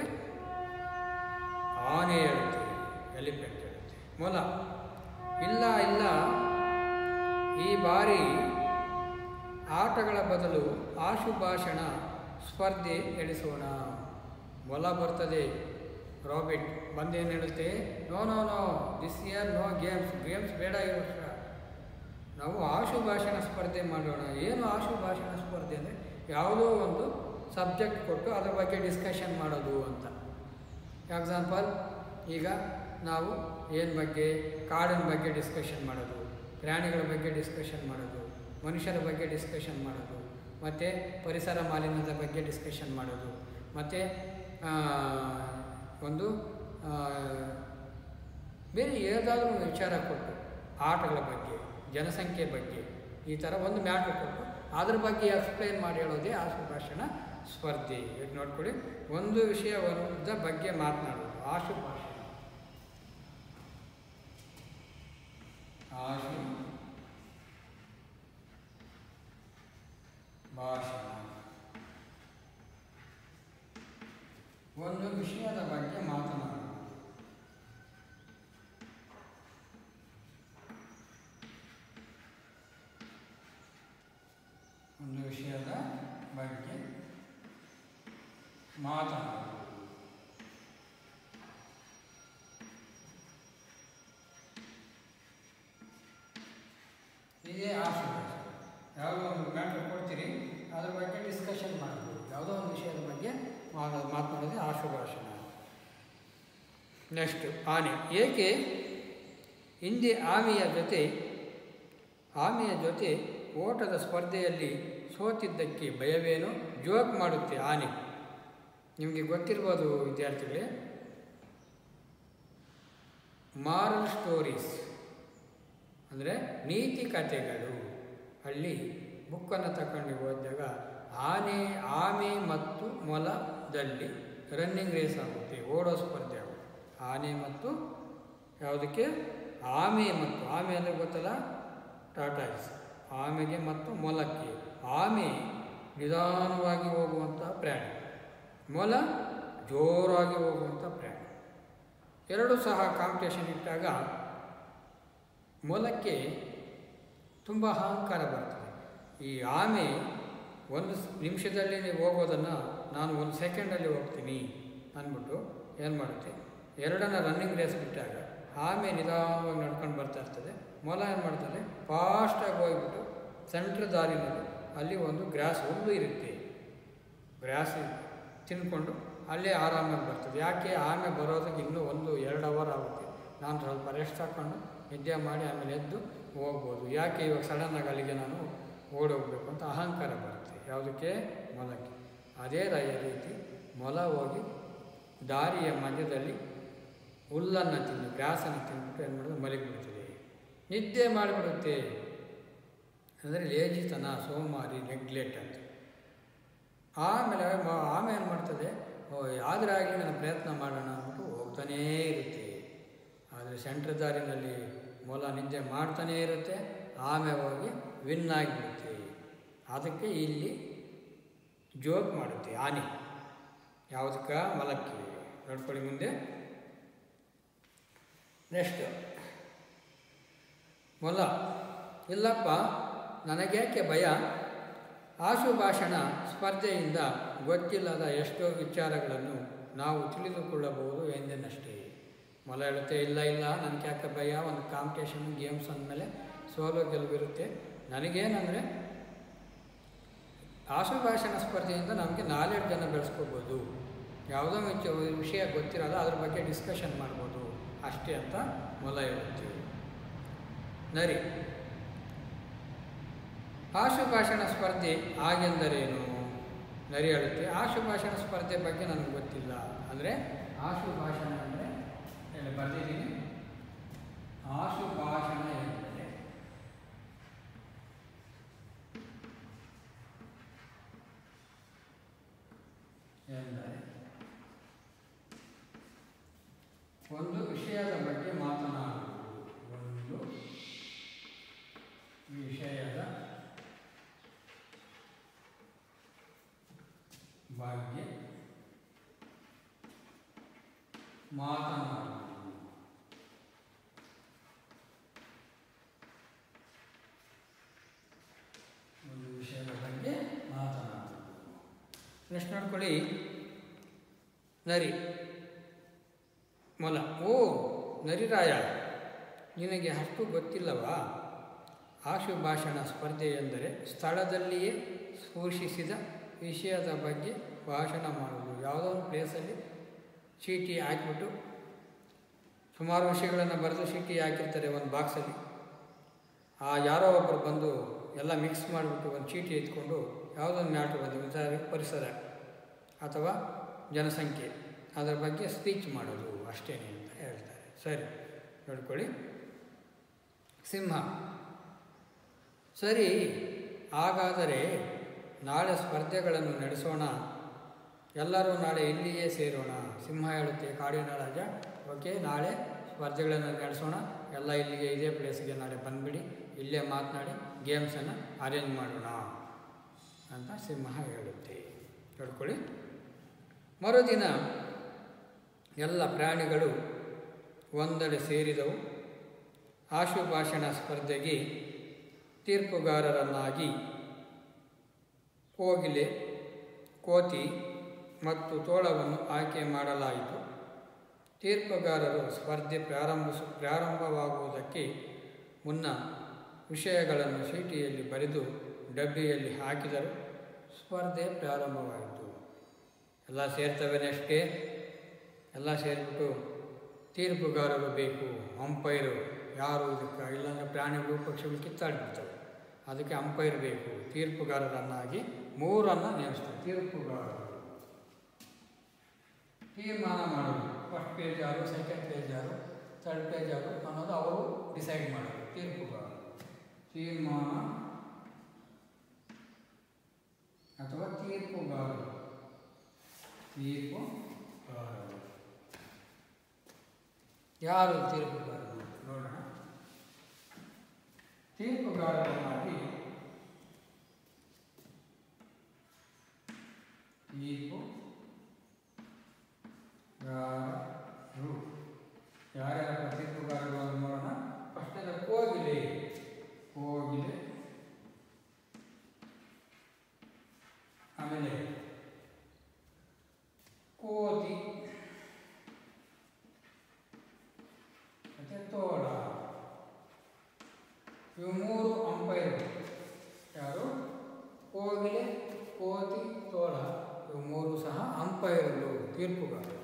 ಆನೆ ಹೇಳುತ್ತೆ ಎಲಿಫೆಂಟ್ ಹೇಳುತ್ತೆ ಮೊಲ ಇಲ್ಲ ಇಲ್ಲ ಈ ಬಾರಿ ಆಟಗಳ ಬದಲು ಆಶುಭಾಷಣ ಸ್ಪರ್ಧೆ ನಡೆಸೋಣ ಮೊಲ ಬರ್ತದೆ ರಾಬಿಟ್ ಬಂದೇನು ಹೇಳುತ್ತೆ no no no this year no games games ಬೇಡ ಈ ವರ್ಷ ನಾವು ಆಶುಭಾಷಣ ಸ್ಪರ್ಧೆ ಮಾಡೋಣ ಏನು ಆಶುಭಾಷಣ ಸ್ಪರ್ಧೆ ಅಂದರೆ ಯಾವುದೋ ಒಂದು ಸಬ್ಜೆಕ್ಟ್ ಕೊಟ್ಟು ಅದ್ರ ಬಗ್ಗೆ ಡಿಸ್ಕಷನ್ ಮಾಡೋದು ಅಂತ ಎಕ್ಸಾಂಪಲ್ ಈಗ ನಾವು ಏನು ಬಗ್ಗೆ ಕಾಡಿನ ಬಗ್ಗೆ ಡಿಸ್ಕಷನ್ ಮಾಡೋದು ಪ್ರಾಣಿಗಳ ಬಗ್ಗೆ ಡಿಸ್ಕಷನ್ ಮಾಡೋದು ಮನುಷ್ಯರ ಬಗ್ಗೆ ಡಿಸ್ಕಷನ್ ಮಾಡೋದು ಮತ್ತು ಪರಿಸರ ಮಾಲಿನ್ಯದ ಬಗ್ಗೆ ಡಿಸ್ಕಷನ್ ಮಾಡೋದು ಮತ್ತು ಒಂದು ಆ, ಬೇರೆ ಯಾವುದಾದ್ರೂ ಒಂದು ವಿಚಾರ ಕೊಟ್ಟು ಆಟಗಳ ಬಗ್ಗೆ ಜನಸಂಖ್ಯೆ ಬಗ್ಗೆ ಈ ಥರ ಒಂದು ಮ್ಯಾಟ್ರ್ ಕೊಟ್ಟು ಅದ್ರ ಬಗ್ಗೆ ಎಕ್ಸ್ಪ್ಲೈನ್ ಮಾಡಿ ಹೇಳೋದೇ ಆಶು ಭಾಷಣ ಸ್ಪರ್ಧೆ ಇದು ನೋಡ್ಕೊಳ್ಳಿ ಒಂದು ವಿಷಯ ಒಂದು ಬಗ್ಗೆ ಮಾತನಾಡೋದು ಆಶು ಭಾಷಣ ಆಶು ಭಾಷಣ ಒಂದು ವಿಷಯದ ಬಗ್ಗೆ ಮಾತನಾಡುವುದು ಒಂದು ವಿಷಯದ ಬಗ್ಗೆ ಮಾತನಾಡುವುದು ಇದೇ ಆಶೀರ್ವಾದ ಯಾವುದೋ ಒಂದು ಮ್ಯಾಟ್ರ್ ಕೊಡ್ತೀರಿ ಅದ್ರ ಬಗ್ಗೆ ಡಿಸ್ಕಷನ್ ಮಾಡ್ಬೋದು ಯಾವುದೋ ಒಂದು ವಿಷಯದ ಬಗ್ಗೆ ಮಾತ- ಮಾತನಾಡೋದೇ ಆಶುಭಾಷಣ ನೆಕ್ಸ್ಟ್ ಆನೆ ಏಕೆ ಹಿಂದೆ ಆಮೆಯ ಜೊತೆ ಆಮೆಯ ಜೊತೆ ಓಟದ ಸ್ಪರ್ಧೆಯಲ್ಲಿ ಸೋತಿದ್ದಕ್ಕೆ ಭಯವೇನು ಜೋಕ್ ಮಾಡುತ್ತೆ ಆನೆ ನಿಮಗೆ ಗೊತ್ತಿರ್ಬೋದು ವಿದ್ಯಾರ್ಥಿಗಳೇ ಮಾರಲ್ ಸ್ಟೋರೀಸ್ ಅಂದರೆ ನೀತಿ ಕಥೆಗಳು ಅಲ್ಲಿ ಬುಕ್ಕನ್ನು ತಗೊಂಡು ಓದಿದಾಗ ಆನೆ ಆಮೆ ಮತ್ತು ಮೊಲದಲ್ಲಿ ರನ್ನಿಂಗ್ ರೇಸ್ ಆಗುತ್ತೆ ಓಡೋ ಸ್ಪರ್ಧೆ ಆಗುತ್ತೆ ಆನೆ ಮತ್ತು ಯಾವುದಕ್ಕೆ ಆಮೆ ಮತ್ತು ಆಮೆ ಅಂದರೆ ಗೊತ್ತಲ್ಲ ಟಾಟಾಸ್ ಆಮೆಗೆ ಮತ್ತು ಮೊಲಕ್ಕೆ ಆಮೆ ನಿಧಾನವಾಗಿ ಹೋಗುವಂಥ ಪ್ರಾಣಿ ಮೊಲ ಜೋರಾಗಿ ಹೋಗುವಂಥ ಪ್ರಾಣಿ ಎರಡೂ ಸಹ ಕಾಂಪಿಟೇಷನ್ ಇಟ್ಟಾಗ ಮೊಲಕ್ಕೆ ತುಂಬ ಅಹಂಕಾರ ಬರ್ತದೆ ಈ ಆಮೆ ಒಂದು ಸ್- ನಿಮಿಷದಲ್ಲಿ ನೀವು ಹೋಗೋದನ್ನು ನಾನು ಒಂದು ಸೆಕೆಂಡಲ್ಲಿ ಹೋಗ್ತೀನಿ ಅಂದ್ಬಿಟ್ಟು ಏನು ಮಾಡುತ್ತೆ ಎರಡನ್ನ ರನ್ನಿಂಗ್ ರೇಸ್ ಬಿಟ್ಟಾಗ ಆಮೆ ನಿಧಾನವಾಗಿ ನಡ್ಕೊಂಡು ಬರ್ತಾ ಇರ್ತದೆ ಮೊಲ ಏನು ಮಾಡ್ತದೆ ಫಾಸ್ಟಾಗಿ ಹೋಗ್ಬಿಟ್ಟು ಸೆಂಟ್ರ್ ದಾರಿನಲ್ಲಿ ಅಲ್ಲಿ ಒಂದು ಗ್ರಾಸ್ ಹುಲ್ಲು ಇರುತ್ತೆ ಗ್ರಾಸ್ ತಿನ್ಕೊಂಡು ಅಲ್ಲೇ ಆರಾಮಾಗಿ ಬರ್ತದೆ ಯಾಕೆ ಆಮೆ ಬರೋದಕ್ಕೆ ಇನ್ನೂ ಒಂದು ಎರಡು ಅವರ್ ಆಗುತ್ತೆ ನಾನು ಸ್ವಲ್ಪ ರೆಸ್ಟ್ ಹಾಕ್ಕೊಂಡು ನಿದ್ದೆ ಮಾಡಿ ಆಮೇಲೆ ಎದ್ದು ಹೋಗ್ಬೋದು ಯಾಕೆ ಇವಾಗ ಸಡನ್ನಾಗಿ ಅಲ್ಲಿಗೆ ನಾನು ಓಡೋಗ್ಬೇಕು ಅಂತ ಅಹಂಕಾರ ಬರುತ್ತೆ ಯಾವುದಕ್ಕೆ ಮೊಲಕ್ಕೆ ಅದೇ ರ- ರೀತಿ ಮೊಲ ಹೋಗಿ ದಾರಿಯ ಮಧ್ಯದಲ್ಲಿ ಹುಲ್ಲನ್ನು ತಿಂದು ಗ್ರಾಸನ್ನು ತಿಂದ್ಬಿಟ್ಟು ಏನು ಮಾಡೋದು ಮಲಗಿಬಿಡ್ತದೆ ನಿದ್ದೆ ಮಾಡಿಬಿಡುತ್ತೆ ಅಂದರೆ ಲೇಜಿತನ ಸೋಮಾರಿ ನೆಗ್ಲೆಕ್ಟ್ ಅಂತ ಆಮೇಲೆ ಮ- ಆಮೇಲೆ ಏನು ಮಾಡ್ತದೆ ಓ ಯಾವ್ದಾರ ಆಗಲಿ ನಾನು ಪ್ರಯತ್ನ ಮಾಡೋಣ ಅಂದ್ಬಿಟ್ಟು ಹೋಗ್ತಾನೇ ಇರುತ್ತೆ ಆದರೆ ಸೆಂಟ್ರ್ ದಾರಿನಲ್ಲಿ ಮೊಲ ನಿದ್ದೆ ಮಾಡ್ತಾನೇ ಇರುತ್ತೆ ಆಮೇಲೆ ಹೋಗಿ ವಿನ್ ಆಗಿಬಿಡುತ್ತೆ ಅದಕ್ಕೆ ಇಲ್ಲಿ ಜೋಕ್ ಮಾಡುತ್ತೆ ಆನೆ ಯಾವುದಕ್ಕೆ ಮೊಲಕ್ಕೆ ನೋಡ್ಕೊಳ್ಳಿ ಮುಂದೆ ನೆಕ್ಸ್ಟ್ ಮೊಲ ಇಲ್ಲಪ್ಪ ನನಗೇಕೆ ಭಯ ಆಶುಭಾಷಣ ಸ್ಪರ್ಧೆಯಿಂದ ಗೊತ್ತಿಲ್ಲದ ಎಷ್ಟೋ ವಿಚಾರಗಳನ್ನು ನಾವು ತಿಳಿದುಕೊಳ್ಳಬಹುದು ಎಂದೆನಷ್ಟೇ ಮೊಲ ಹೇಳುತ್ತೆ ಇಲ್ಲ ಇಲ್ಲ ನನಗೆ ಯಾಕೆ ಭಯ ಒಂದು ಕಾಂಪಿಟೇಷನ್ ಗೇಮ್ಸ್ ಅಂದಮೇಲೆ ಸೋಲು ಗೆಲುವಿರುತ್ತೆ ನನಗೇನಂದರೆ ಆಶುಭಾಷಣ ಸ್ಪರ್ಧೆಯಿಂದ ನಮಗೆ ನಾಲೆಡ್ಜನ್ನು ಬೆಳೆಸ್ಕೋಬೋದು ಯಾವುದೋ ವಿಚ ವಿಷಯ ಗೊತ್ತಿರಲ್ಲ ಅದ್ರ ಬಗ್ಗೆ ಡಿಸ್ಕಷನ್ ಮಾಡ್ಬೋದು ಅಷ್ಟೇ ಅಂತ ಮೊಲ ಹೇಳುತ್ತೆ ನರಿ ಆಶುಭಾಷಣ ಸ್ಪರ್ಧೆ ಹಾಗೆಂದರೇನು ನರಿ ಹೇಳುತ್ತೆ ಆಶುಭಾಷಣ ಸ್ಪರ್ಧೆ ಬಗ್ಗೆ ನನಗೆ ಗೊತ್ತಿಲ್ಲ ಅಂದರೆ ಆಶುಭಾಷಣ ಅಂದರೆ ಹೇಳಿ ಬರ್ದಿದ್ದೀನಿ ಆಶುಭಾಷಣ ಎಂದರೆ ಎಂದರೆ ಒಂದು ವಿಷಯದ ಬಗ್ಗೆ ಮಾತನಾಡುವುದು ಒಂದು ವಿಷಯದ ಬಗ್ಗೆ ಮಾತನಾಡುವುದು ಒಂದು ವಿಷಯದ ಬಗ್ಗೆ ಮಾತನಾಡುವುದು ನೆಕ್ಸ್ಟ್ ನೋಡ್ಕೊಳ್ಳಿ ನರಿ ಮೊಲ ಓ ನರಿರಾಯ ನಿನಗೆ ಅಷ್ಟು ಗೊತ್ತಿಲ್ಲವಾ ಆಶುಭಾಷಣ ಸ್ಪರ್ಧೆ ಎಂದರೆ ಸ್ಥಳದಲ್ಲಿಯೇ ಸ್ಪರ್ಶಿಸಿದ ವಿಷಯದ ಬಗ್ಗೆ ಭಾಷಣ ಮಾಡುವುದು ಯಾವುದೋ ಒಂದು ಪ್ಲೇಸಲ್ಲಿ ಚೀಟಿ ಹಾಕಿಬಿಟ್ಟು ಸುಮಾರು ವಿಷಯಗಳನ್ನು ಬರೆದು ಚೀಟಿ ಹಾಕಿರ್ತಾರೆ ಒಂದು ಬಾಕ್ಸಲ್ಲಿ ಆ ಯಾರೋ ಒಬ್ಬರು ಬಂದು ಎಲ್ಲ ಮಿಕ್ಸ್ ಮಾಡಿಬಿಟ್ಟು ಒಂದು ಚೀಟಿ ಎತ್ಕೊಂಡು ಯಾವುದೊಂದು ಮ್ಯಾಟ್ರ್ ಬಂದು ಉದಾಹರಣೆಗೆ ಪರಿಸರ ಅಥವಾ ಜನಸಂಖ್ಯೆ ಅದರ ಬಗ್ಗೆ ಸ್ಪೀಚ್ ಮಾಡೋದು ಅಷ್ಟೇ ಅಂತ ಹೇಳ್ತಾರೆ ಸರಿ ನೋಡ್ಕೊಳ್ಳಿ ಸಿಂಹ ಸರಿ ಹಾಗಾದರೆ ನಾಳೆ ಸ್ಪರ್ಧೆಗಳನ್ನು ನಡೆಸೋಣ ಎಲ್ಲರೂ ನಾಳೆ ಇಲ್ಲಿಯೇ ಸೇರೋಣ ಸಿಂಹ ಹೇಳುತ್ತೆ ಕಾಡಿನ ರಾಜ ಓಕೆ ನಾಳೆ ಸ್ಪರ್ಧೆಗಳನ್ನು ನಡೆಸೋಣ ಎಲ್ಲ ಇಲ್ಲಿಗೆ ಇದೇ ಪ್ಲೇಸ್ಗೆ ನಾಳೆ ಬಂದುಬಿಡಿ ಇಲ್ಲೇ ಮಾತನಾಡಿ ಗೇಮ್ಸನ್ನು ಅರೇಂಜ್ ಮಾಡೋಣ ಅಂತ ಸಿಂಹ ಹೇಳುತ್ತೆ ನೋಡ್ಕೊಳ್ಳಿ ಮರುದಿನ ಎಲ್ಲ ಪ್ರಾಣಿಗಳು ಒಂದೆಡೆ ಸೇರಿದವು ಆಶುಭಾಷಣ ಸ್ಪರ್ಧೆಗೆ ತೀರ್ಪುಗಾರರನ್ನಾಗಿ ಕೋಗಿಲೆ ಕೋತಿ ಮತ್ತು ತೋಳವನ್ನು ಆಯ್ಕೆ ಮಾಡಲಾಯಿತು ತೀರ್ಪುಗಾರರು ಸ್ಪರ್ಧೆ ಪ್ರಾರಂಭಿಸ ಪ್ರಾರಂಭವಾಗುವುದಕ್ಕೆ ಮುನ್ನ ವಿಷಯಗಳನ್ನು ಚೀಟಿಯಲ್ಲಿ ಬರೆದು ಡಬ್ಬಿಯಲ್ಲಿ ಹಾಕಿದರು ಸ್ಪರ್ಧೆ ಪ್ರಾರಂಭವಾಯಿತು ಎಲ್ಲ ಸೇರ್ತವೆ ನೆಕ್ಸ್ಟ್ಗೆ ಎಲ್ಲ ಸೇರಿಬಿಟ್ಟು ತೀರ್ಪುಗಾರರು ಬೇಕು ಅಂಪೈರು ಯಾರು ಇದಕ್ಕೆ ಇಲ್ಲಾಂದರೆ ಪ್ರಾಣಿಗಳು ಪಕ್ಷಿಗಳು ಕಿತ್ತಾಡ್ಬಿಡ್ತವೆ ಅದಕ್ಕೆ ಅಂಪೈರ್ ಬೇಕು ತೀರ್ಪುಗಾರರನ್ನಾಗಿ ಮೂರನ್ನು ನೇಮಿಸ್ತಾರೆ ತೀರ್ಪುಗಾರರು ತೀರ್ಮಾನ ಮಾಡೋದು ಫಸ್ಟ್ ಪೇಜ್ ಯಾರು ಸೆಕೆಂಡ್ ಪೇಜ್ ಯಾರು ಥರ್ಡ್ ಪೇಜ್ ಯಾರು ಅನ್ನೋದು ಅವರು ಡಿಸೈಡ್ ಮಾಡೋದು ತೀರ್ಪುಗಾರರು ತೀರ್ಮಾನ ಅಥವಾ ತೀರ್ಪುಗಾರರು ತೀರ್ಪುಗಾರರು ಯಾರು ತೀರ್ಪುಗಾರರು ನೋಡೋಣ ತೀರ್ಪುಗಾರರನ್ನಾಗಿ ತೀರ್ಪು ಗಾರರು ಯಾರ್ಯಾರ ತೀರ್ಪುಗಾರರು ಅಂತ ನೋಡೋಣ ಫಸ್ಟದ ಕೋಗಿಲೆ ಕೋಗಿಲೆ ಆಮೇಲೆ ಕೋತಿ ಮತ್ತೆ ತೋಳ ಇವು ಮೂರು ಅಂಪೈರ್ ಯಾರು ಕೋಗಿಲೆ ಕೋತಿ ತೋಳ ಇವು ಮೂರು ಸಹ ಅಂಪೈರ್ಗಳು ತೀರ್ಪುಗಾರರು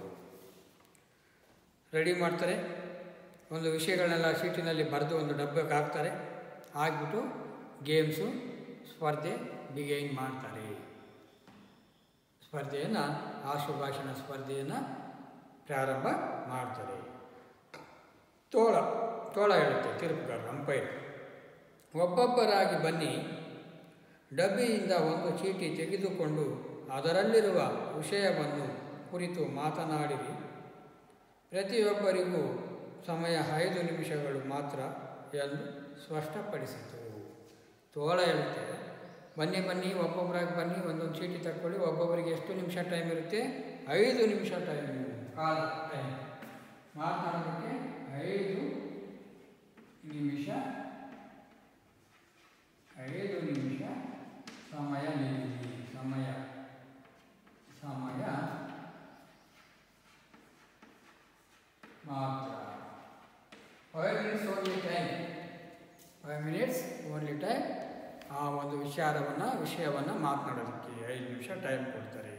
ರೆಡಿ ಮಾಡ್ತಾರೆ ಒಂದು ವಿಷಯಗಳನ್ನೆಲ್ಲ ಶೀಟಿನಲ್ಲಿ ಬರೆದು ಒಂದು ಡಬ್ಬಕ್ಕೆ ಹಾಕ್ತಾರೆ ಹಾಕ್ಬಿಟ್ಟು ಗೇಮ್ಸು ಸ್ಪರ್ಧೆ ಬಿಗೈನ್ ಮಾಡ್ತಾರೆ ಸ್ಪರ್ಧೆಯನ್ನು ಆಶುಭಾಷಣ ಸ್ಪರ್ಧೆಯನ್ನು ಪ್ರಾರಂಭ ಮಾಡ್ತಾರೆ ತೋಳ ತೋಳ ಹೇಳುತ್ತೆ ತೀರ್ಪುಗಾರ ಅಂಪೈರ್ ಒಬ್ಬೊಬ್ಬರಾಗಿ ಬನ್ನಿ ಡಬ್ಬಿಯಿಂದ ಒಂದು ಚೀಟಿ ತೆಗೆದುಕೊಂಡು ಅದರಲ್ಲಿರುವ ವಿಷಯವನ್ನು ಕುರಿತು ಮಾತನಾಡಿರಿ ಪ್ರತಿಯೊಬ್ಬರಿಗೂ ಸಮಯ ಐದು ನಿಮಿಷಗಳು ಮಾತ್ರ ಎಂದು ಸ್ಪಷ್ಟಪಡಿಸಿತು ತೋಳ ಹೇಳುತ್ತೆ ಬನ್ನಿ ಬನ್ನಿ ಒಬ್ಬೊಬ್ಬರಾಗಿ ಬನ್ನಿ ಒಂದೊಂದು ಚೀಟಿ ತಗೊಳ್ಳಿ ಒಬ್ಬೊಬ್ಬರಿಗೆ ಎಷ್ಟು ನಿಮಿಷ ಟೈಮ್ ಇರುತ್ತೆ ಐದು ನಿಮಿಷ ಟೈಮ್ ಕಾಲ ಟೈಮ್ ಮಾತನಾಡೋದಕ್ಕೆ ಐದು ನಿಮಿಷ ಐದು ನಿಮಿಷ ಸಮಯ ನಿಧಿ ಸಮಯ ಸಮಯ ಮಾತ್ರ five minutes only time five minutes only time ಆ ಒಂದು ವಿಚಾರವನ್ನು ವಿಷಯವನ್ನು ಮಾತನಾಡೋದಕ್ಕೆ ಐದು ನಿಮಿಷ ಟೈಮ್ ಕೊಡ್ತಾರೆ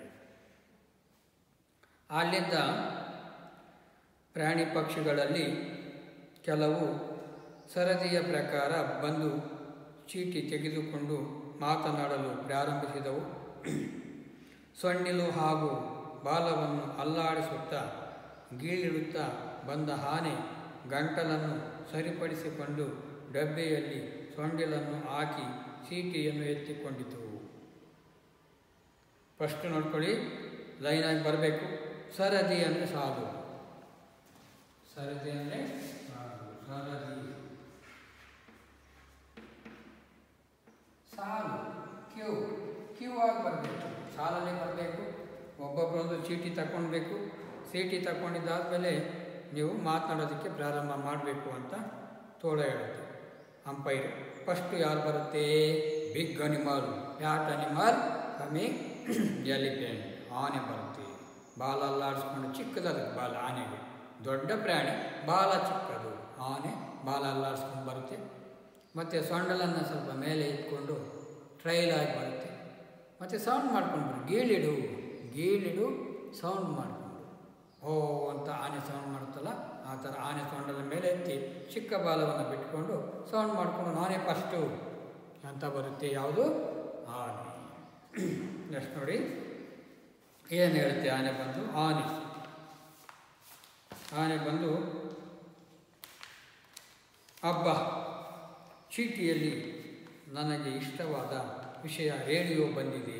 ಅಲ್ಲಿದ್ದ ಪ್ರಾಣಿ ಪಕ್ಷಿಗಳಲ್ಲಿ ಕೆಲವು ಸರದಿಯ ಪ್ರಕಾರ ಬಂದು ಚೀಟಿ ತೆಗೆದುಕೊಂಡು ಮಾತನಾಡಲು ಪ್ರಾರಂಭಿಸಿದವು ಸೊನ್ನಿಲು ಹಾಗೂ ಬಾಲವನ್ನು ಅಲ್ಲಾಡಿಸುತ್ತಾ ಗೀಳಿಡುತ್ತಾ ಬಂದ ಆನೆ ಗಂಟಲನ್ನು ಸರಿಪಡಿಸಿಕೊಂಡು ಡಬ್ಬೆಯಲ್ಲಿ ಸೊಂಡಿಲನ್ನು ಹಾಕಿ ಚೀಟಿಯನ್ನು ಎತ್ತಿಕೊಂಡಿತು ಫಸ್ಟ್ ನೋಡ್ಕೊಳ್ಳಿ ಲೈನಾಗಿ ಬರಬೇಕು ಸರದಿ ಅಂದರೆ ಸಾಲು ಸರದಿ ಅಂದರೆ ಸಾಲು ಸರದಿ ಸಾಲು ಕ್ಯೂ ಕ್ಯೂ ಆಗಿ ಬರಬೇಕು ಸಾಲಲ್ಲಿ ಬರಬೇಕು ಒಬ್ಬೊಬ್ಬರೊಂದು ಚೀಟಿ ತಗೊಳ್ಬೇಕು ಚೀಟಿ ತಗೊಂಡಿದ್ದಾದಮೇಲೆ ನೀವು ಮಾತನಾಡೋದಕ್ಕೆ ಪ್ರಾರಂಭ ಮಾಡಬೇಕು ಅಂತ ತೋಳ ಹೇಳುತ್ತೆ ಅಂಪೈರ್ ಫಸ್ಟ್ ಯಾರು ಬರುತ್ತೆ big animal what animal coming elephant ಆನೆ ಬರುತ್ತೆ ಬಾಲ ಅಲ್ಲಾಡಿಸ್ಕೊಂಡು ಚಿಕ್ಕದದು ಬಾಲ ಆನೆಗೆ ದೊಡ್ಡ ಪ್ರಾಣಿ ಬಾಲ ಚಿಕ್ಕದು ಆನೆ ಬಾಲ ಅಲ್ಲಾಡಿಸ್ಕೊಂಡು ಬರುತ್ತೆ ಮತ್ತು ಸೊಂಡಲನ್ನು ಸ್ವಲ್ಪ ಮೇಲೆ ಇಟ್ಕೊಂಡು ಟ್ರೈಲ್ ಆಗಿ ಬರುತ್ತೆ ಮತ್ತು ಸೌಂಡ್ ಮಾಡ್ಕೊಂಡು ಬರು ಗೀಳಿಡು ಗೀಳಿಡು ಸೌಂಡ್ ಮಾಡಿಕೊಂಡು ಓ ಅಂತ ಆನೆ ಸೌಂಡ್ ಮಾಡುತ್ತಲ್ಲ ಆ ಥರ ಆನೆ ಸೌಂಡದ ಮೇಲೆ ಎತ್ತಿ ಚಿಕ್ಕ ಬಾಲವನ್ನು ಬಿಟ್ಕೊಂಡು ಸೌಂಡ್ ಮಾಡಿಕೊಂಡು ನಾನೇ ಫಸ್ಟು ಅಂತ ಬರುತ್ತೆ ಯಾವುದು ಆನೆ ನೆಕ್ಸ್ಟ್ ನೋಡಿ ಏನು ಹೇಳುತ್ತೆ ಆನೆ ಬಂದು ಆನೆ ಆನೆ ಬಂದು ಹಬ್ಬ ಚೀಟಿಯಲ್ಲಿ ನನಗೆ ಇಷ್ಟವಾದ ವಿಷಯ ರೇಡಿಯೋ ಬಂದಿದೆ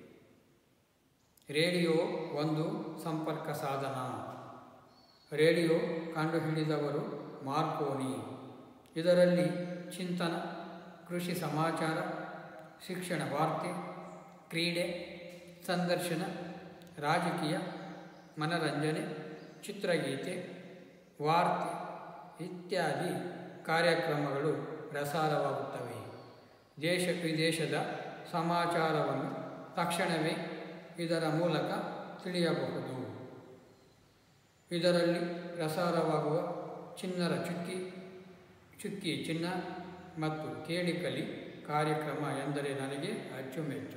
ರೇಡಿಯೋ ಒಂದು ಸಂಪರ್ಕ ಸಾಧನ ರೇಡಿಯೋ ಕಂಡುಹಿಡಿದವರು ಮಾರ್ಕೋನಿ ಇದರಲ್ಲಿ ಚಿಂತನ ಕೃಷಿ ಸಮಾಚಾರ ಶಿಕ್ಷಣ ವಾರ್ತೆ ಕ್ರೀಡೆ ಸಂದರ್ಶನ ರಾಜಕೀಯ ಮನರಂಜನೆ ಚಿತ್ರಗೀತೆ ವಾರ್ತೆ ಇತ್ಯಾದಿ ಕಾರ್ಯಕ್ರಮಗಳು ಪ್ರಸಾರವಾಗುತ್ತವೆ ದೇಶ ವಿದೇಶದ ಸಮಾಚಾರವನ್ನು ತಕ್ಷಣವೇ ಇದರ ಮೂಲಕ ತಿಳಿಯಬಹುದು ಇದರಲ್ಲಿ ಪ್ರಸಾರವಾಗುವ ಚಿನ್ನರ ಚುಕ್ಕಿ ಚುಕ್ಕಿ ಚಿನ್ನ ಮತ್ತು ಕೇಳಿಕಲಿ ಕಾರ್ಯಕ್ರಮ ಎಂದರೆ ನನಗೆ ಅಚ್ಚುಮೆಚ್ಚು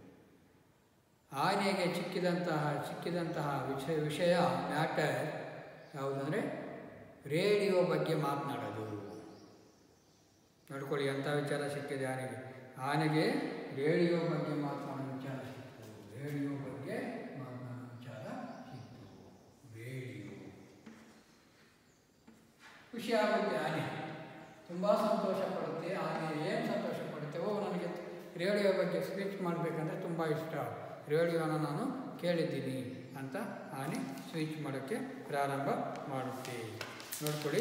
ಆನೆಗೆ ಚಿಕ್ಕಿದಂತಹ ಸಿಕ್ಕಿದಂತಹ ವಿಷಯ ವಿಷಯ ಮ್ಯಾಟರ್ ಯಾವುದಂದರೆ ರೇಡಿಯೋ ಬಗ್ಗೆ ಮಾತನಾಡೋದು ನೋಡ್ಕೊಳ್ಳಿ ಅಂಥ ವಿಚಾರ ಸಿಕ್ಕಿದೆ ಆನೆಗೆ ಆನೆಗೆ ರೇಡಿಯೋ ಬಗ್ಗೆ ಮಾತನಾಡೋ ವಿಚಾರ ಸಿಕ್ತು ರೇಡಿಯೋ ಬಗ್ಗೆ ಮಾತನಾಡೋ ವಿಚಾರ ಸಿಕ್ತು ರೇಡಿಯೋ ಖುಷಿ ಆಗುತ್ತೆ ಆನೆ ತುಂಬ ಸಂತೋಷ ಪಡುತ್ತೆ ಆನೆ ಏನು ಸಂತೋಷ ಪಡುತ್ತೆ ಓ ನನಗೆ ರೇಡಿಯೋ ಬಗ್ಗೆ ಸ್ಪೀಚ್ ಮಾಡಬೇಕಂದ್ರೆ ತುಂಬ ಇಷ್ಟ ರೇಡಿಯೋನ ನಾನು ಕೇಳಿದ್ದೀನಿ ಅಂತ ಆನೆ ಸ್ವಿಚ್ ಮಾಡೋಕ್ಕೆ ಪ್ರಾರಂಭ ಮಾಡುತ್ತೆ ನೋಡ್ಕೊಳ್ಳಿ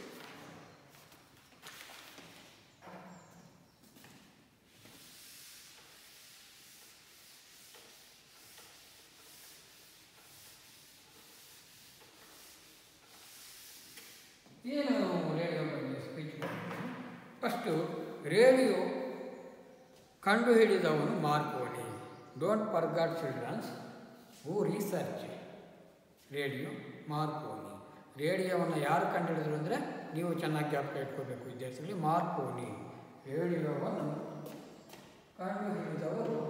ಏನು ರೇಡಿಯೋ ಬಗ್ಗೆ ಸ್ಪೀಚ್ ಮಾಡೋದು ಫಸ್ಟು ರೇಡಿಯೋ ಕಂಡುಹಿಡಿದವನು Marconi don't forgot children's who research radio Marconi ರೇಡಿಯೋವನ್ನು ಯಾರು ಕಂಡುಹಿಡಿದ್ರು ಅಂದರೆ ನೀವು ಚೆನ್ನಾಗಿ ಜ್ಞಾಪಕ ಇಟ್ಕೋಬೇಕು ವಿದ್ಯಾರ್ಥಿಗಳಿಗೆ ಮಾರ್ಕೋನಿ ರೇಡಿಯೋವನ್ನು ಕಂಡುಹಿಡಿದವರು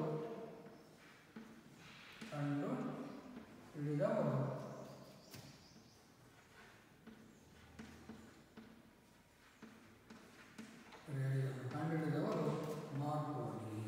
ಕಂಡು ಹಿಡಿದವರು ರೇಡಿಯೋವನ್ನು ಕಂಡುಹಿಡಿದವರು ಮಾರ್ಕೋನಿ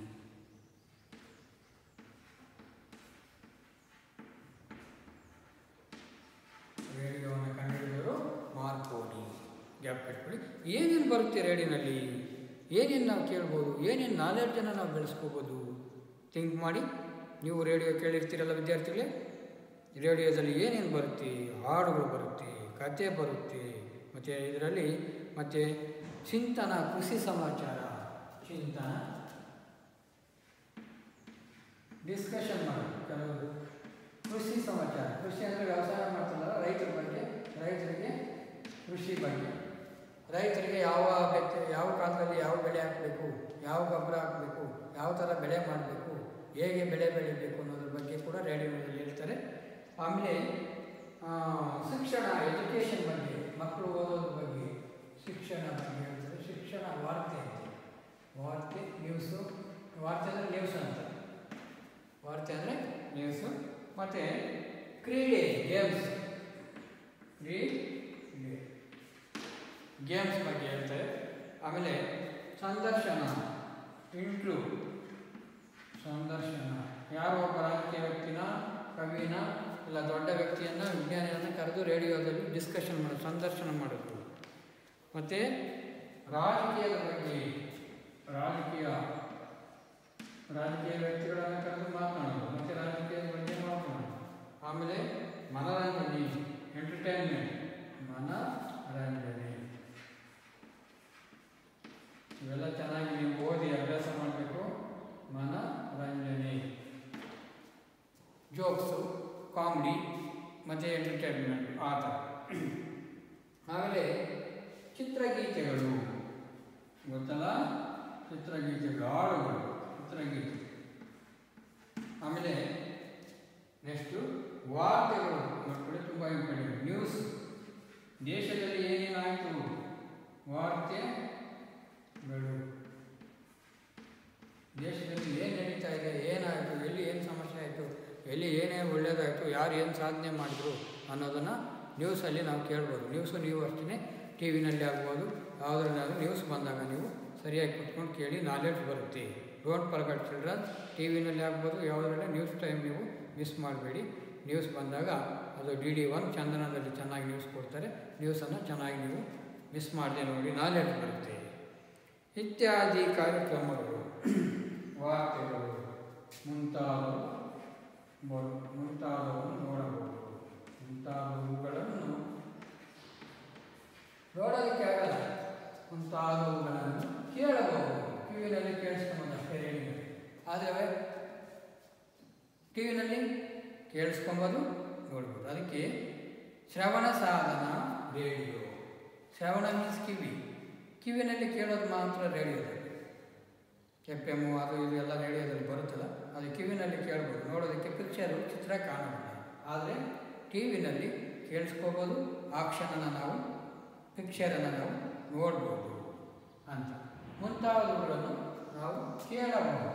ರೇಡಿಯೋವನ್ನು ಕಂಡುಹಿಡಿದವರು ಮಾರ್ಕೋನಿ ಗ್ಯಾಪ್ ಕಟ್ಕೊಳ್ಳಿ ಏನೇನು ಬರುತ್ತೆ ರೇಡಿಯೋನಲ್ಲಿ ಏನೇನು ನಾವು ಕೇಳ್ಬೋದು ಏನೇನು ನಾಲೆಡ್ಜನ್ನು ನಾವು ಬೆಳೆಸ್ಕೋಬೋದು ಥಿಂಕ್ ಮಾಡಿ ನೀವು ರೇಡಿಯೋ ಕೇಳಿರ್ತೀರಲ್ಲ ವಿದ್ಯಾರ್ಥಿಗಳೇ ರೇಡಿಯೋದಲ್ಲಿ ಏನೇನು ಬರುತ್ತೆ ಹಾಡುಗಳು ಬರುತ್ತೆ ಕತೆ ಬರುತ್ತೆ ಮತ್ತು ಇದರಲ್ಲಿ ಮತ್ತು ಚಿಂತನ ಕೃಷಿ ಸಮಾಚಾರ ಚಿಂತನ ಡಿಸ್ಕಷನ್ ಮಾಡೋದು ಕೆಲವರು ಕೃಷಿ ಸಮಾಚಾರ ಕೃಷಿ ಅಂದರೆ ವ್ಯವಸಾಯ ಮಾಡ್ತಾರಲ್ಲ ರೈತರ ಬಗ್ಗೆ ರೈತರಿಗೆ ಕೃಷಿ ಬಗ್ಗೆ ರೈತರಿಗೆ ಯಾವ ಬೆತ್ತ ಯಾವ ಕಾಲದಲ್ಲಿ ಯಾವ ಬೆಳೆ ಹಾಕಬೇಕು ಯಾವ ಗೊಬ್ಬರ ಹಾಕಬೇಕು ಯಾವ ಯಾವ ಥರ ಬೆಳೆ ಮಾಡಬೇಕು ಹೇಗೆ ಬೆಳೆ ಬೆಳಿಬೇಕು ಅನ್ನೋದ್ರ ಬಗ್ಗೆ ಕೂಡ ರೇಡಿಯೋದಲ್ಲಿ ಹೇಳ್ತಾರೆ ಆಮೇಲೆ ಆ, ಶಿಕ್ಷಣ ಎಜುಕೇಷನ್ ಬಗ್ಗೆ ಮಕ್ಕಳು ಓದೋದ್ರ ಬಗ್ಗೆ ಶಿಕ್ಷಣ ಬಗ್ಗೆ ಹೇಳ್ತಾರೆ ಶಿಕ್ಷಣ ವಾರ್ತೆ ಅಂತ ವಾರ್ತೆ ನ್ಯೂಸು ವಾರ್ತೆ ಅಂದರೆ ನ್ಯೂಸ್ ಅಂತ ವಾರ್ತೆ ಅಂದರೆ ನ್ಯೂಸು ಮತ್ತು ಕ್ರೀಡೆ ಗೇಮ್ಸ್ ಕ್ರೀಡೆ ಗೇಮ್ಸ್ ಬಗ್ಗೆ ಹೇಳ್ತಾರೆ ಆಮೇಲೆ ಸಂದರ್ಶನ ಇಂಟ್ರೂ ಸಂದರ್ಶನ ಯಾರೋ ಒಬ್ಬ ರಾಜಕೀಯ ವ್ಯಕ್ತಿನ ಕವಿನ ಇಲ್ಲ ದೊಡ್ಡ ವ್ಯಕ್ತಿಯನ್ನು ವಿಜ್ಞಾನಿಯನ್ನು ಕರೆದು ರೇಡಿಯೋದಲ್ಲಿ ಡಿಸ್ಕಷನ್ ಮಾಡೋದು ಸಂದರ್ಶನ ಮಾಡೋದು ಮತ್ತು ರಾಜಕೀಯದ ಬಗ್ಗೆ ರಾಜಕೀಯ ರಾಜಕೀಯ ವ್ಯಕ್ತಿಗಳನ್ನು ಕರೆದು ಮಾತನಾಡೋದು ಮತ್ತು ರಾಜಕೀಯದ ಬಗ್ಗೆ ಮಾತನಾಡೋದು ಆಮೇಲೆ ಮನರಂಜನೆ ಎಂಟರ್ಟೈನ್ಮೆಂಟ್ ಮನರಂಜನೆ ಇವೆಲ್ಲ ಚೆನ್ನಾಗಿ ನೀವು ಓದಿ ಅಭ್ಯಾಸ ಮಾಡಬೇಕು ಮನರಂಜನೆ ಜೋಕ್ಸು ಕಾಮಿಡಿ ಮತ್ತು ಎಂಟರ್ಟೈನ್ಮೆಂಟ್ ಆ ಥರ ಆಮೇಲೆ ಚಿತ್ರಗೀತೆಗಳು ಗೊತ್ತಲ್ಲ ಚಿತ್ರಗೀತೆಗಳು ಹಾಡುಗಳು ಚಿತ್ರಗೀತೆ ಆಮೇಲೆ ನೆಕ್ಸ್ಟು ವಾರ್ತೆಗಳು ನೋಡ್ಕೊಳ್ಳಿ ತುಂಬ ಇಂಪಾರ್ಟೆಂಟ್ ನ್ಯೂಸ್ ದೇಶದಲ್ಲಿ ಏನೇನಾಯಿತು ವಾರ್ತೆಗಳು ದೇಶದಲ್ಲಿ ಏನು ನಡೀತಾ ಇದೆ ಏನಾಯಿತು ಎಲ್ಲಿ ಏನು ಸಮಸ್ಯೆ ಆಯಿತು ಎಲ್ಲಿ ಏನೇ ಒಳ್ಳೆಯದಾಯಿತು ಯಾರು ಏನು ಸಾಧನೆ ಮಾಡಿದ್ರು ಅನ್ನೋದನ್ನು ನ್ಯೂಸಲ್ಲಿ ನಾವು ಕೇಳ್ಬೋದು ನ್ಯೂಸು ನೀವು ಅಷ್ಟೇ ಟಿ ವಿನಲ್ಲಿ ಆಗ್ಬೋದು ಯಾವುದ್ರಲ್ಲಾದ್ರೂ ನ್ಯೂಸ್ ಬಂದಾಗ ನೀವು ಸರಿಯಾಗಿ ಕುತ್ಕೊಂಡು ಕೇಳಿ ನಾಲೆಡ್ಜ್ ಬರುತ್ತೆ ಡೋಂಟ್ ಫರ್ಗಟ್ ಚಿಲ್ಡ್ರನ್ ಟಿ ವಿನಲ್ಲಿ ಆಗ್ಬೋದು ಯಾವುದ್ರಲ್ಲೇ ನ್ಯೂಸ್ ಟೈಮ್ ನೀವು ಮಿಸ್ ಮಾಡಬೇಡಿ ನ್ಯೂಸ್ ಬಂದಾಗ ಅದು ಡಿ ಡಿ ಒನ್ ಚಂದನದಲ್ಲಿ ಚೆನ್ನಾಗಿ ನ್ಯೂಸ್ ಕೊಡ್ತಾರೆ ನ್ಯೂಸನ್ನು ಚೆನ್ನಾಗಿ ನೀವು ಮಿಸ್ ಮಾಡದೆ ನೋಡಿ ನಾಲೆಡ್ಜ್ ಬರುತ್ತೆ ಇತ್ಯಾದಿ ಕಾರ್ಯಕ್ರಮಗಳು ವಾರ್ತೆಗಳು ಮುಂತಾದವು ಬರು ಮುಂತಾದವನ್ನು ನೋಡಬಹುದು ಮುಂತಾದವುಗಳನ್ನು ನೋಡೋದಕ್ಕೆ ಆಗಲ್ಲ ಮುಂತಾದವುಗಳನ್ನು ಕೇಳಬಹುದು ಕಿವಿನಲ್ಲಿ ಕೇಳಿಸ್ಕೊಂಡು ಅಷ್ಟೇ ರೇಡಿಯೋ ಆದರೆ ಟಿ ವಿನಲ್ಲಿ ಕೇಳಿಸ್ಕೊಬೋದು ನೋಡ್ಬೋದು ಅದಕ್ಕೆ ಶ್ರವಣ ಸಾಧನ ರೇಡಿಯೋ ಶ್ರವಣ ಮೀನ್ಸ್ ಕಿವಿ ಕಿವಿನಲ್ಲಿ ಕೇಳೋದು ಮಾತ್ರ ರೇಡಿಯೋದಲ್ಲಿ ಎಫ್ ಎಮ್ಮು ಅದು ಇದು ಎಲ್ಲ ರೇಡಿಯೋದಲ್ಲಿ ಬರುತ್ತಲ್ಲ ಅದು ಕಿವಿನಲ್ಲಿ ಕೇಳ್ಬೋದು ನೋಡೋದಕ್ಕೆ ಪಿಕ್ಚರು ಚಿತ್ರ ಕಾಣೋದಿಲ್ಲ ಆದರೆ ಟಿ ವಿನಲ್ಲಿ ಕೇಳಿಸ್ಕೋಬೋದು ಆ ಕ್ಷಣನ ನಾವು ಪಿಕ್ಚರನ್ನು ನಾವು ನೋಡ್ಬೋದು ಅಂತ ಮುಂತಾದವುಗಳನ್ನು ನಾವು ಕೇಳಬಹುದು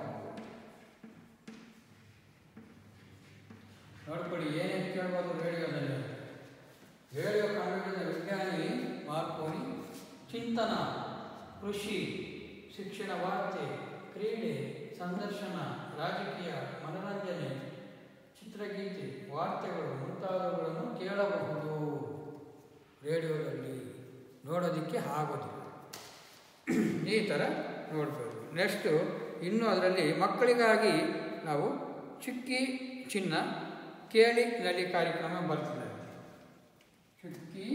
ನೋಡ್ಕೊಳ್ಳಿ ಏನೇನು ಕೇಳ್ಬೋದು ರೇಡಿಯೋದಲ್ಲಿ ರೇಡಿಯೋ ಕಂಡುಹಿಡಿದ ವಿಜ್ಞಾನಿ ಮಾರ್ಕೋನಿ ಚಿಂತನ ಕೃಷಿ ಶಿಕ್ಷಣ ವಾರ್ತೆ ಕ್ರೀಡೆ ಸಂದರ್ಶನ ರಾಜಕೀಯ ಮನರಂಜನೆ ಚಿತ್ರಗೀತೆ ವಾರ್ತೆಗಳು ಮುಂತಾದವುಗಳನ್ನು ಕೇಳಬಹುದು ರೇಡಿಯೋದಲ್ಲಿ ನೋಡೋದಕ್ಕೆ ಆಗೋದಿಲ್ಲ ಈ ಥರ ನೋಡ್ಬೋದು ನೆಕ್ಸ್ಟು ಇನ್ನು ಅದರಲ್ಲಿ ಮಕ್ಕಳಿಗಾಗಿ ನಾವು ಚುಕ್ಕಿ ಚಿನ್ನ ಕೇಳಿ ನಲಿ ಕಾರ್ಯಕ್ರಮ ಬರ್ತದೆ ಚುಕ್ಕಿ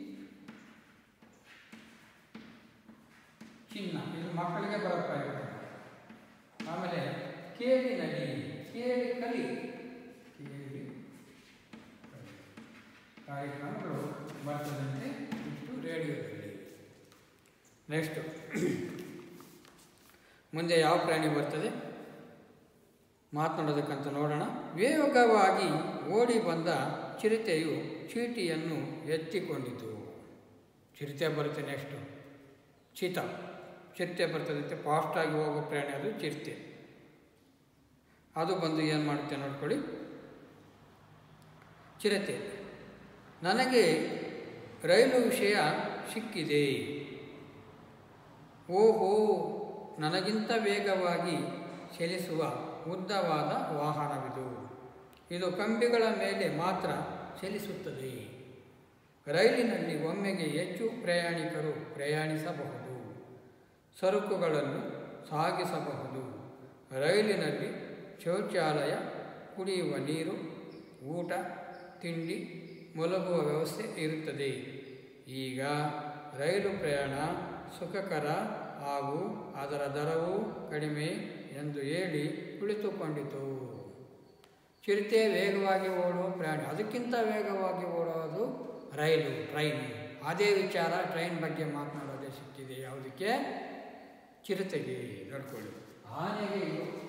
ಚಿನ್ನ ಇದು ಮಕ್ಕಳಿಗೆ ಬರೋ ಕಾರ್ಯಕ್ರಮ ಆಮೇಲೆ ಕೇಳಿ ನಲಿ ಕೇಳಿ ಕಲಿ ಕೇಳಿ ಕಲಿ. ಕಾರ್ಯಕ್ರಮಗಳು ಬರ್ತದಂತೆ ಇಷ್ಟು ರೇಡಿಯೋದಲ್ಲಿ ನೆಕ್ಸ್ಟು ಮುಂದೆ ಯಾವ ಪ್ರಾಣಿ ಬರ್ತದೆ ಮಾತನಾಡೋದಕ್ಕಂತ ನೋಡೋಣ ವೇಗವಾಗಿ ಓಡಿ ಬಂದ ಚಿರತೆಯು ಚೀಟಿಯನ್ನು ಎತ್ತಿಕೊಂಡಿತು ಚಿರತೆ ಬರುತ್ತೆ ನೆಕ್ಸ್ಟು ಚೀತ ಚಿರತೆ ಬರ್ತದಂತೆ ಫಾಸ್ಟಾಗಿ ಹೋಗೋ ಪ್ರಾಣಿ ಅದು ಚಿರತೆ ಅದು ಬಂದು ಏನು ಮಾಡುತ್ತೆ ನೋಡ್ಕೊಳ್ಳಿ ಚಿರತೆ ನನಗೆ ರೈಲು ವಿಷಯ ಸಿಕ್ಕಿದೆ ಓಹೋ ನನಗಿಂತ ವೇಗವಾಗಿ ಚಲಿಸುವ ಉದ್ದವಾದ ವಾಹನವಿದು ಇದು ಕಂಬಿಗಳ ಮೇಲೆ ಮಾತ್ರ ಚಲಿಸುತ್ತದೆ ರೈಲಿನಲ್ಲಿ ಒಮ್ಮೆಗೆ ಹೆಚ್ಚು ಪ್ರಯಾಣಿಕರು ಪ್ರಯಾಣಿಸಬಹುದು ಸರಕುಗಳನ್ನು ಸಾಗಿಸಬಹುದು ರೈಲಿನಲ್ಲಿ ಶೌಚಾಲಯ ಕುಡಿಯುವ ನೀರು ಊಟ ತಿಂಡಿ ಮಲಗುವ ವ್ಯವಸ್ಥೆ ಇರುತ್ತದೆ ಈಗ ರೈಲು ಪ್ರಯಾಣ ಸುಖಕರ ಹಾಗೂ ಅದರ ದರವೂ ಕಡಿಮೆ ಎಂದು ಹೇಳಿ ಕುಳಿತುಕೊಂಡಿತು ಚಿರತೆ ವೇಗವಾಗಿ ಓಡುವ ಪ್ರಾಣಿ ಅದಕ್ಕಿಂತ ವೇಗವಾಗಿ ಓಡೋದು ರೈಲು ಟ್ರೈನು ಅದೇ ವಿಚಾರ ಟ್ರೈನ್ ಬಗ್ಗೆ ಮಾತನಾಡೋದೇ ಸಿಕ್ಕಿದೆ ಯಾವುದಕ್ಕೆ ಚಿರತೆಗೆ ನೋಡ್ಕೊಳ್ಳಿ ಆನೆಗೆ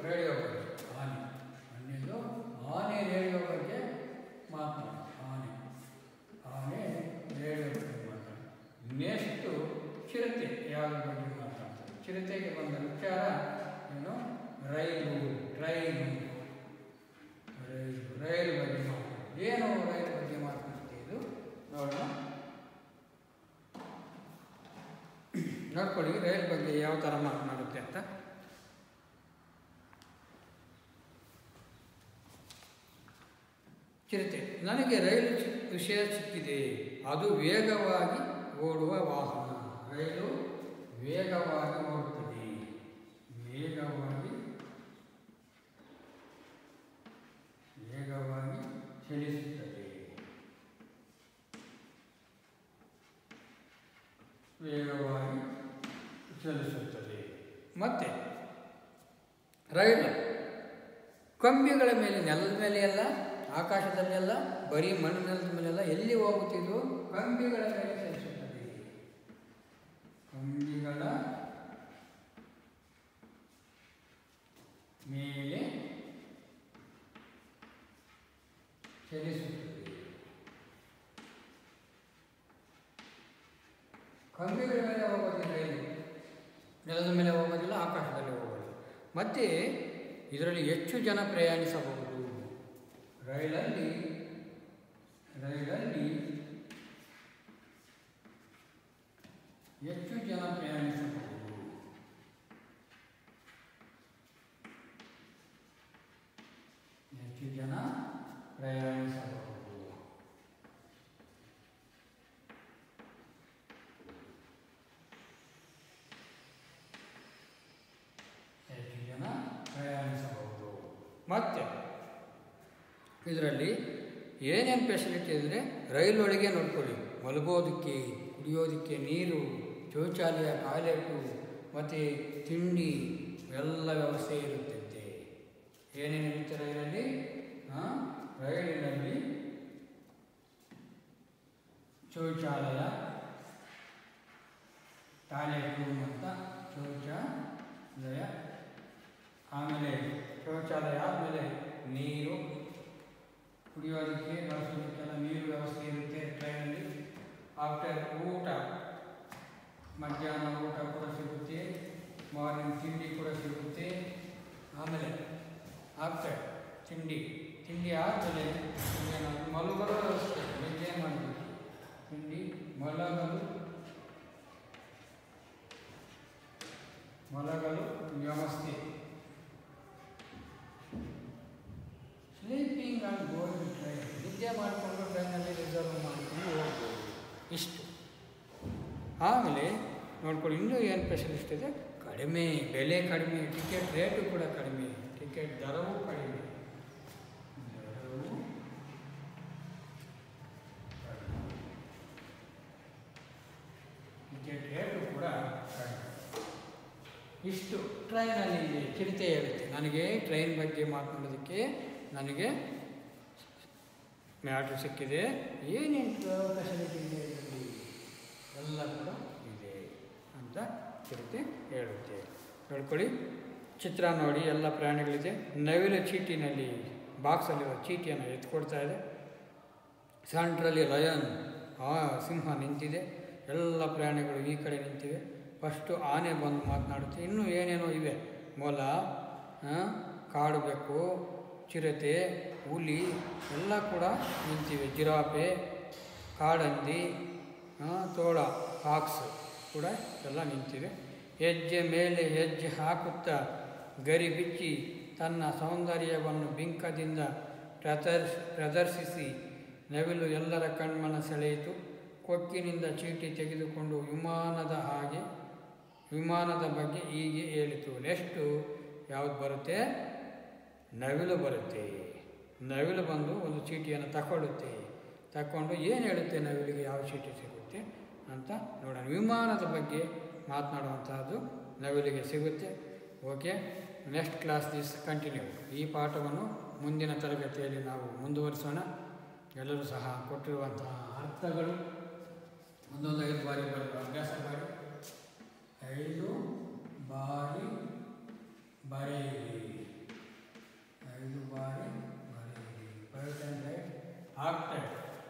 ನೋಡ್ಕೊಳ್ಳಿ ರೈಲ್ ಬಗ್ಗೆ ಯಾವ ಥರ ಮಾತನಾಡುತ್ತೆ ಅಂತ ಚಿರತೆ ನನಗೆ ರೈಲು ಚಿ- ವಿಷಯ ಸಿಕ್ಕಿದೆ ಅದು ವೇಗವಾಗಿ ಓಡುವ ವಾಹನ ರೈಲು ವೇಗವಾಗಿ ಓಡುತ್ತದೆ ವೇಗವಾಗಿ ವೇಗವಾಗಿ ಚಲಿಸುತ್ತದೆ ವೇಗವಾಗಿ ಚಲಿಸುತ್ತದೆ ಮತ್ತೆ ರೈಲು ಕಂಬಿಗಳ ಮೇಲೆ ನೆಲದ ಮೇಲೆ ಎಲ್ಲ ಆಕಾಶದಲ್ಲೆಲ್ಲ ಬರೀ ಮಣ್ಣಿನ ಮೇಲೆಲ್ಲ ಎಲ್ಲಿ ಹೋಗುತ್ತಿದ್ದು ಕಂಬಿಗಳ ಮೇಲೆ ಚಲಿಸುತ್ತದೆ ಕಂಬಿಗಳ ಮೇಲೆ ಚಲಿಸುತ್ತದೆ ಕಂಬಿಗಳ ಮೇಲೆ ಹೋಗೋದಿಲ್ಲ ರೈಲು ನೆಲದ ಮೇಲೆ ಹೋಗೋದಿಲ್ಲ ಆಕಾಶದಲ್ಲಿ ಹೋಗೋದಿಲ್ಲ ಮತ್ತು ಇದರಲ್ಲಿ ಹೆಚ್ಚು ಜನ ಪ್ರಯಾಣಿಸಬಹುದು ರೈಲಲ್ಲಿ ರೈಲಲ್ಲಿ ಹೆಚ್ಚು ಜನ ಪ್ರಯಾಣಿಸಬಹುದು ಹೆಚ್ಚು ಜನ ಪ್ರಯಾಣಿಸಬಹುದು ಹೆಚ್ಚು ಜನ ಪ್ರಯಾಣಿಸಬಹುದು ಮತ್ತೆ ಇದರಲ್ಲಿ ಏನೇನು ಫೆಸಿಲಿಟಿ ಅಂದರೆ ರೈಲೊಳಗೆ ನೋಡ್ಕೊಳ್ಳಿ ಮಲಗೋದಕ್ಕೆ ಕುಡಿಯೋದಕ್ಕೆ ನೀರು ಶೌಚಾಲಯ ಟಾಯ್ಲೆಟು ಮತ್ತು ತಿಂಡಿ ಎಲ್ಲ ವ್ಯವಸ್ಥೆ ಇರುತ್ತಂತೆ ಏನೇನಿರುತ್ತೆ ರೈಲಲ್ಲಿ ಹಾಂ ರೈಲಿನಲ್ಲಿ ಶೌಚಾಲಯ ಟಾಯ್ಲೆಟ್ ರೂಮ್ ಅಂತ ಶೌಚಾಲಯ ಆಮೇಲೆ ಶೌಚಾಲಯ ಆದಮೇಲೆ ನೀರು ಕುಡಿಯೋದಕ್ಕೆ ಬಳಸೋದಕ್ಕೆಲ್ಲ ನೀರು ವ್ಯವಸ್ಥೆ ಇರುತ್ತೆ ಟ್ರೈನಲ್ಲಿ ಆಫ್ಟರ್ ಊಟ ಮಧ್ಯಾಹ್ನ ಊಟ ಕೂಡ ಸಿಗುತ್ತೆ ಮಾರ್ನಿಂಗ್ ತಿಂಡಿ ಕೂಡ ಸಿಗುತ್ತೆ ಆಮೇಲೆ ಆಫ್ಟರ್ ತಿಂಡಿ ತಿಂಡಿ ಆದಮೇಲೆ ಏನಾದ್ರು ಮಲಗಲು ವ್ಯವಸ್ಥೆ ನಿದ್ದೆ ಮಾಡಬೇಕು ತಿಂಡಿ ಮಲಗಲು ಮಲಗಲು ವ್ಯವಸ್ಥೆ ಸ್ಲೀಪಿಂಗ್ ಆ್ಯಂಡ್ ಗೋಯಿಂಗ್ ಟ್ರೈನ್ ನಿದ್ದೆ ಮಾಡಿಕೊಂಡು ಟ್ರೈನಲ್ಲಿ ರಿಸರ್ವ್ ಮಾಡಿಕೊಂಡು ಹೋಗ್ಬೋದು ಇಷ್ಟು ಆಮೇಲೆ ನೋಡ್ಕೊಳ್ಳಿ ಇನ್ನೂ ಏನು ಸ್ಪೆಷಲಿಸ್ಟ್ ಇದೆ ಕಡಿಮೆ ಬೆಲೆ ಕಡಿಮೆ ಟಿಕೆಟ್ ರೇಟು ಕೂಡ ಕಡಿಮೆ ಟಿಕೆಟ್ ದರವೂ ಕಡಿಮೆ ದರವೂ ಕಡಿಮೆ. ಟಿಕೆಟ್ ರೇಟು ಕೂಡ ಕಡಿಮೆ ಇಷ್ಟು ಟ್ರೈನಲ್ಲಿ ಇದೆ ಚಿರತೆ ಹೇಳುತ್ತೆ ನನಗೆ ಟ್ರೈನ್ ಬಗ್ಗೆ ಮಾತನಾಡೋದಕ್ಕೆ ನನಗೆ ಮ್ಯಾಟ್ರ್ ಸಿಕ್ಕಿದೆ ಏನೇನು ಫೆಸಿಲಿಟಿ ಇದೆ ಇದರಲ್ಲಿ ಎಲ್ಲ ಕೂಡ ಇದೆ ಅಂತ ಚಿರತೆ ಹೇಳುತ್ತೆ ಹೇಳ್ಕೊಳ್ಳಿ ಚಿತ್ರ ನೋಡಿ ಎಲ್ಲ ಪ್ರಾಣಿಗಳಿದೆ ನವಿಲು ಚೀಟಿನಲ್ಲಿ ಬಾಕ್ಸಲ್ಲಿರೋ ಚೀಟಿಯನ್ನು ಎತ್ಕೊಡ್ತಾ ಇದೆ ಸೆಂಟ್ರಲ್ಲಿ ಲಯನ್ ಆ ಸಿಂಹ ನಿಂತಿದೆ ಎಲ್ಲ ಪ್ರಾಣಿಗಳು ಈ ಕಡೆ ನಿಂತಿವೆ ಫಸ್ಟು ಆನೆ ಬಂದು ಮಾತನಾಡುತ್ತೆ ಇನ್ನೂ ಏನೇನೋ ಇವೆ ಮೊಲ ಆ, ಕಾಡು ಬೆಕ್ಕು ಚಿರತೆ ಹುಲಿ ಎಲ್ಲ ಕೂಡ ನಿಂತಿವೆ ಜಿರಾಫೆ ಕಾಡಂದಿ ಆ, ತೋಳ ಫಾಕ್ಸ್ ಕೂಡ ಎಲ್ಲ ನಿಂತಿವೆ ಹೆಜ್ಜೆ ಮೇಲೆ ಹೆಜ್ಜೆ ಹಾಕುತ್ತಾ ಗರಿ ಬಿಚ್ಚಿ ತನ್ನ ಸೌಂದರ್ಯವನ್ನು ಬಿಂಕದಿಂದ ಪ್ರದರ್ಶ ಪ್ರದರ್ಶಿಸಿ ನವಿಲು ಎಲ್ಲರ ಕಣ್ಮನ ಸೆಳೆಯಿತು ಕೊಕ್ಕಿನಿಂದ ಚೀಟಿ ತೆಗೆದುಕೊಂಡು ವಿಮಾನದ ಹಾಗೆ ವಿಮಾನದ ಬಗ್ಗೆ ಹೀಗೆ ಹೇಳಿತು ನೆಕ್ಸ್ಟು ಯಾವುದು ಬರುತ್ತೆ ನವಿಲು ಬರುತ್ತೆ ನವಿಲು ಬಂದು ಒಂದು ಚೀಟಿಯನ್ನು ತಗೊಳ್ಳುತ್ತೆ ತಗೊಂಡು ಏನು ಹೇಳುತ್ತೆ ನವಿಲಿಗೆ ಯಾವ ಚೀಟಿ ಸಿಗುತ್ತೆ ಅಂತ ನೋಡೋಣ ವಿಮಾನದ ಬಗ್ಗೆ ಮಾತನಾಡುವಂತಹದ್ದು ನವಿಲಿಗೆ ಸಿಗುತ್ತೆ okay next class this continue ಈ ಪಾಠವನ್ನು ಮುಂದಿನ ತರಗತಿಯಲ್ಲಿ ನಾವು ಮುಂದುವರಿಸೋಣ ಎಲ್ಲರೂ ಸಹ ಕೊಟ್ಟಿರುವಂತಹ ಅರ್ಥಗಳು ಒಂದೊಂದು ಐದು ಬಾರಿ ಬರೆದು ಅಭ್ಯಾಸ ಮಾಡಿ ಐದು ಬಾರಿ ಬರೆಯಿರಿ ಐದು ಬಾರಿ ಬರೆಯಿರಿ first and write after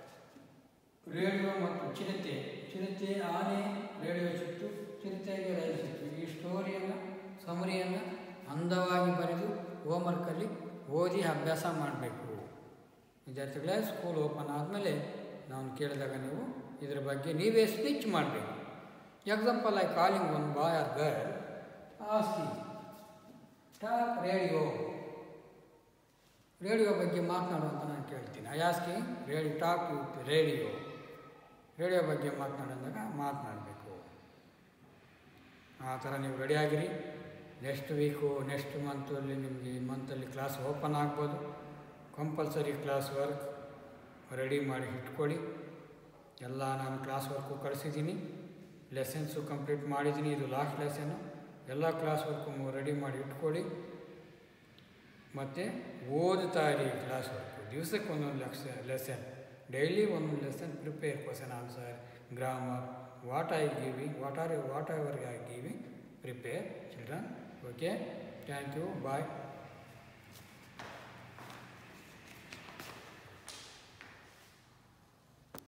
radio ಮತ್ತು ಚಿರತೆ ಚಿರತೆ ಆನೆ ರೇಡಿಯೋ ಸಿಕ್ತು ಚಿರತೆಗೆ ರೈಲು ಸಿಕ್ತು ಈ ಸ್ಟೋರಿಯನ್ನು ಸಮರಿಯನ್ನು ಅಂದವಾಗಿ ಬರೆದು ಹೋಮ್ವರ್ಕಲ್ಲಿ ಓದಿ ಅಭ್ಯಾಸ ಮಾಡಬೇಕು ವಿದ್ಯಾರ್ಥಿಗಳೇ ಸ್ಕೂಲ್ ಓಪನ್ ಆದಮೇಲೆ ನಾನು ಕೇಳಿದಾಗ ನೀವು ಇದರ ಬಗ್ಗೆ ನೀವೇ ಸ್ಪೀಚ್ ಮಾಡಬೇಕು example I calling one boy or girl ask talk radio radio ಬಗ್ಗೆ ಮಾತನಾಡು ಅಂತ ನಾನು ಕೇಳ್ತೀನಿ I ask ready talk with radio radio ಬಗ್ಗೆ ಮಾತನಾಡಿದಾಗ ಮಾತನಾಡಬೇಕು ಆ ಥರ ನೀವು ರೆಡಿಯಾಗಿರಿ ನೆಕ್ಸ್ಟ್ ವೀಕು ನೆಕ್ಸ್ಟ್ ಮಂತಲ್ಲಿ ನಿಮಗೆ ಈ ಮಂತಲ್ಲಿ ಕ್ಲಾಸ್ ಓಪನ್ ಆಗ್ಬೋದು ಕಂಪಲ್ಸರಿ ಕ್ಲಾಸ್ ವರ್ಕ್ ರೆಡಿ ಮಾಡಿ ಇಟ್ಕೊಳ್ಳಿ ಎಲ್ಲ ನಾನು ಕ್ಲಾಸ್ ವರ್ಕು ಕಳಿಸಿದ್ದೀನಿ ಲೆಸನ್ಸು ಕಂಪ್ಲೀಟ್ ಮಾಡಿದ್ದೀನಿ ಇದು ಲಾಸ್ಟ್ ಲೆಸನ್ನು ಎಲ್ಲ ಕ್ಲಾಸ್ ವರ್ಕು ರೆಡಿ ಮಾಡಿ ಇಟ್ಕೊಳ್ಳಿ ಮತ್ತು ಓದ್ತಾ ಇರಿ ಕ್ಲಾಸ್ ವರ್ಕು ದಿವಸಕ್ಕೆ ಒಂದೊಂದು ಲಕ್ಷ ಲೆಸನ್ ಡೈಲಿ ಒಂದೊಂದು lesson prepare question answer grammar what I give what or whatever I give prepare children okay thank you bye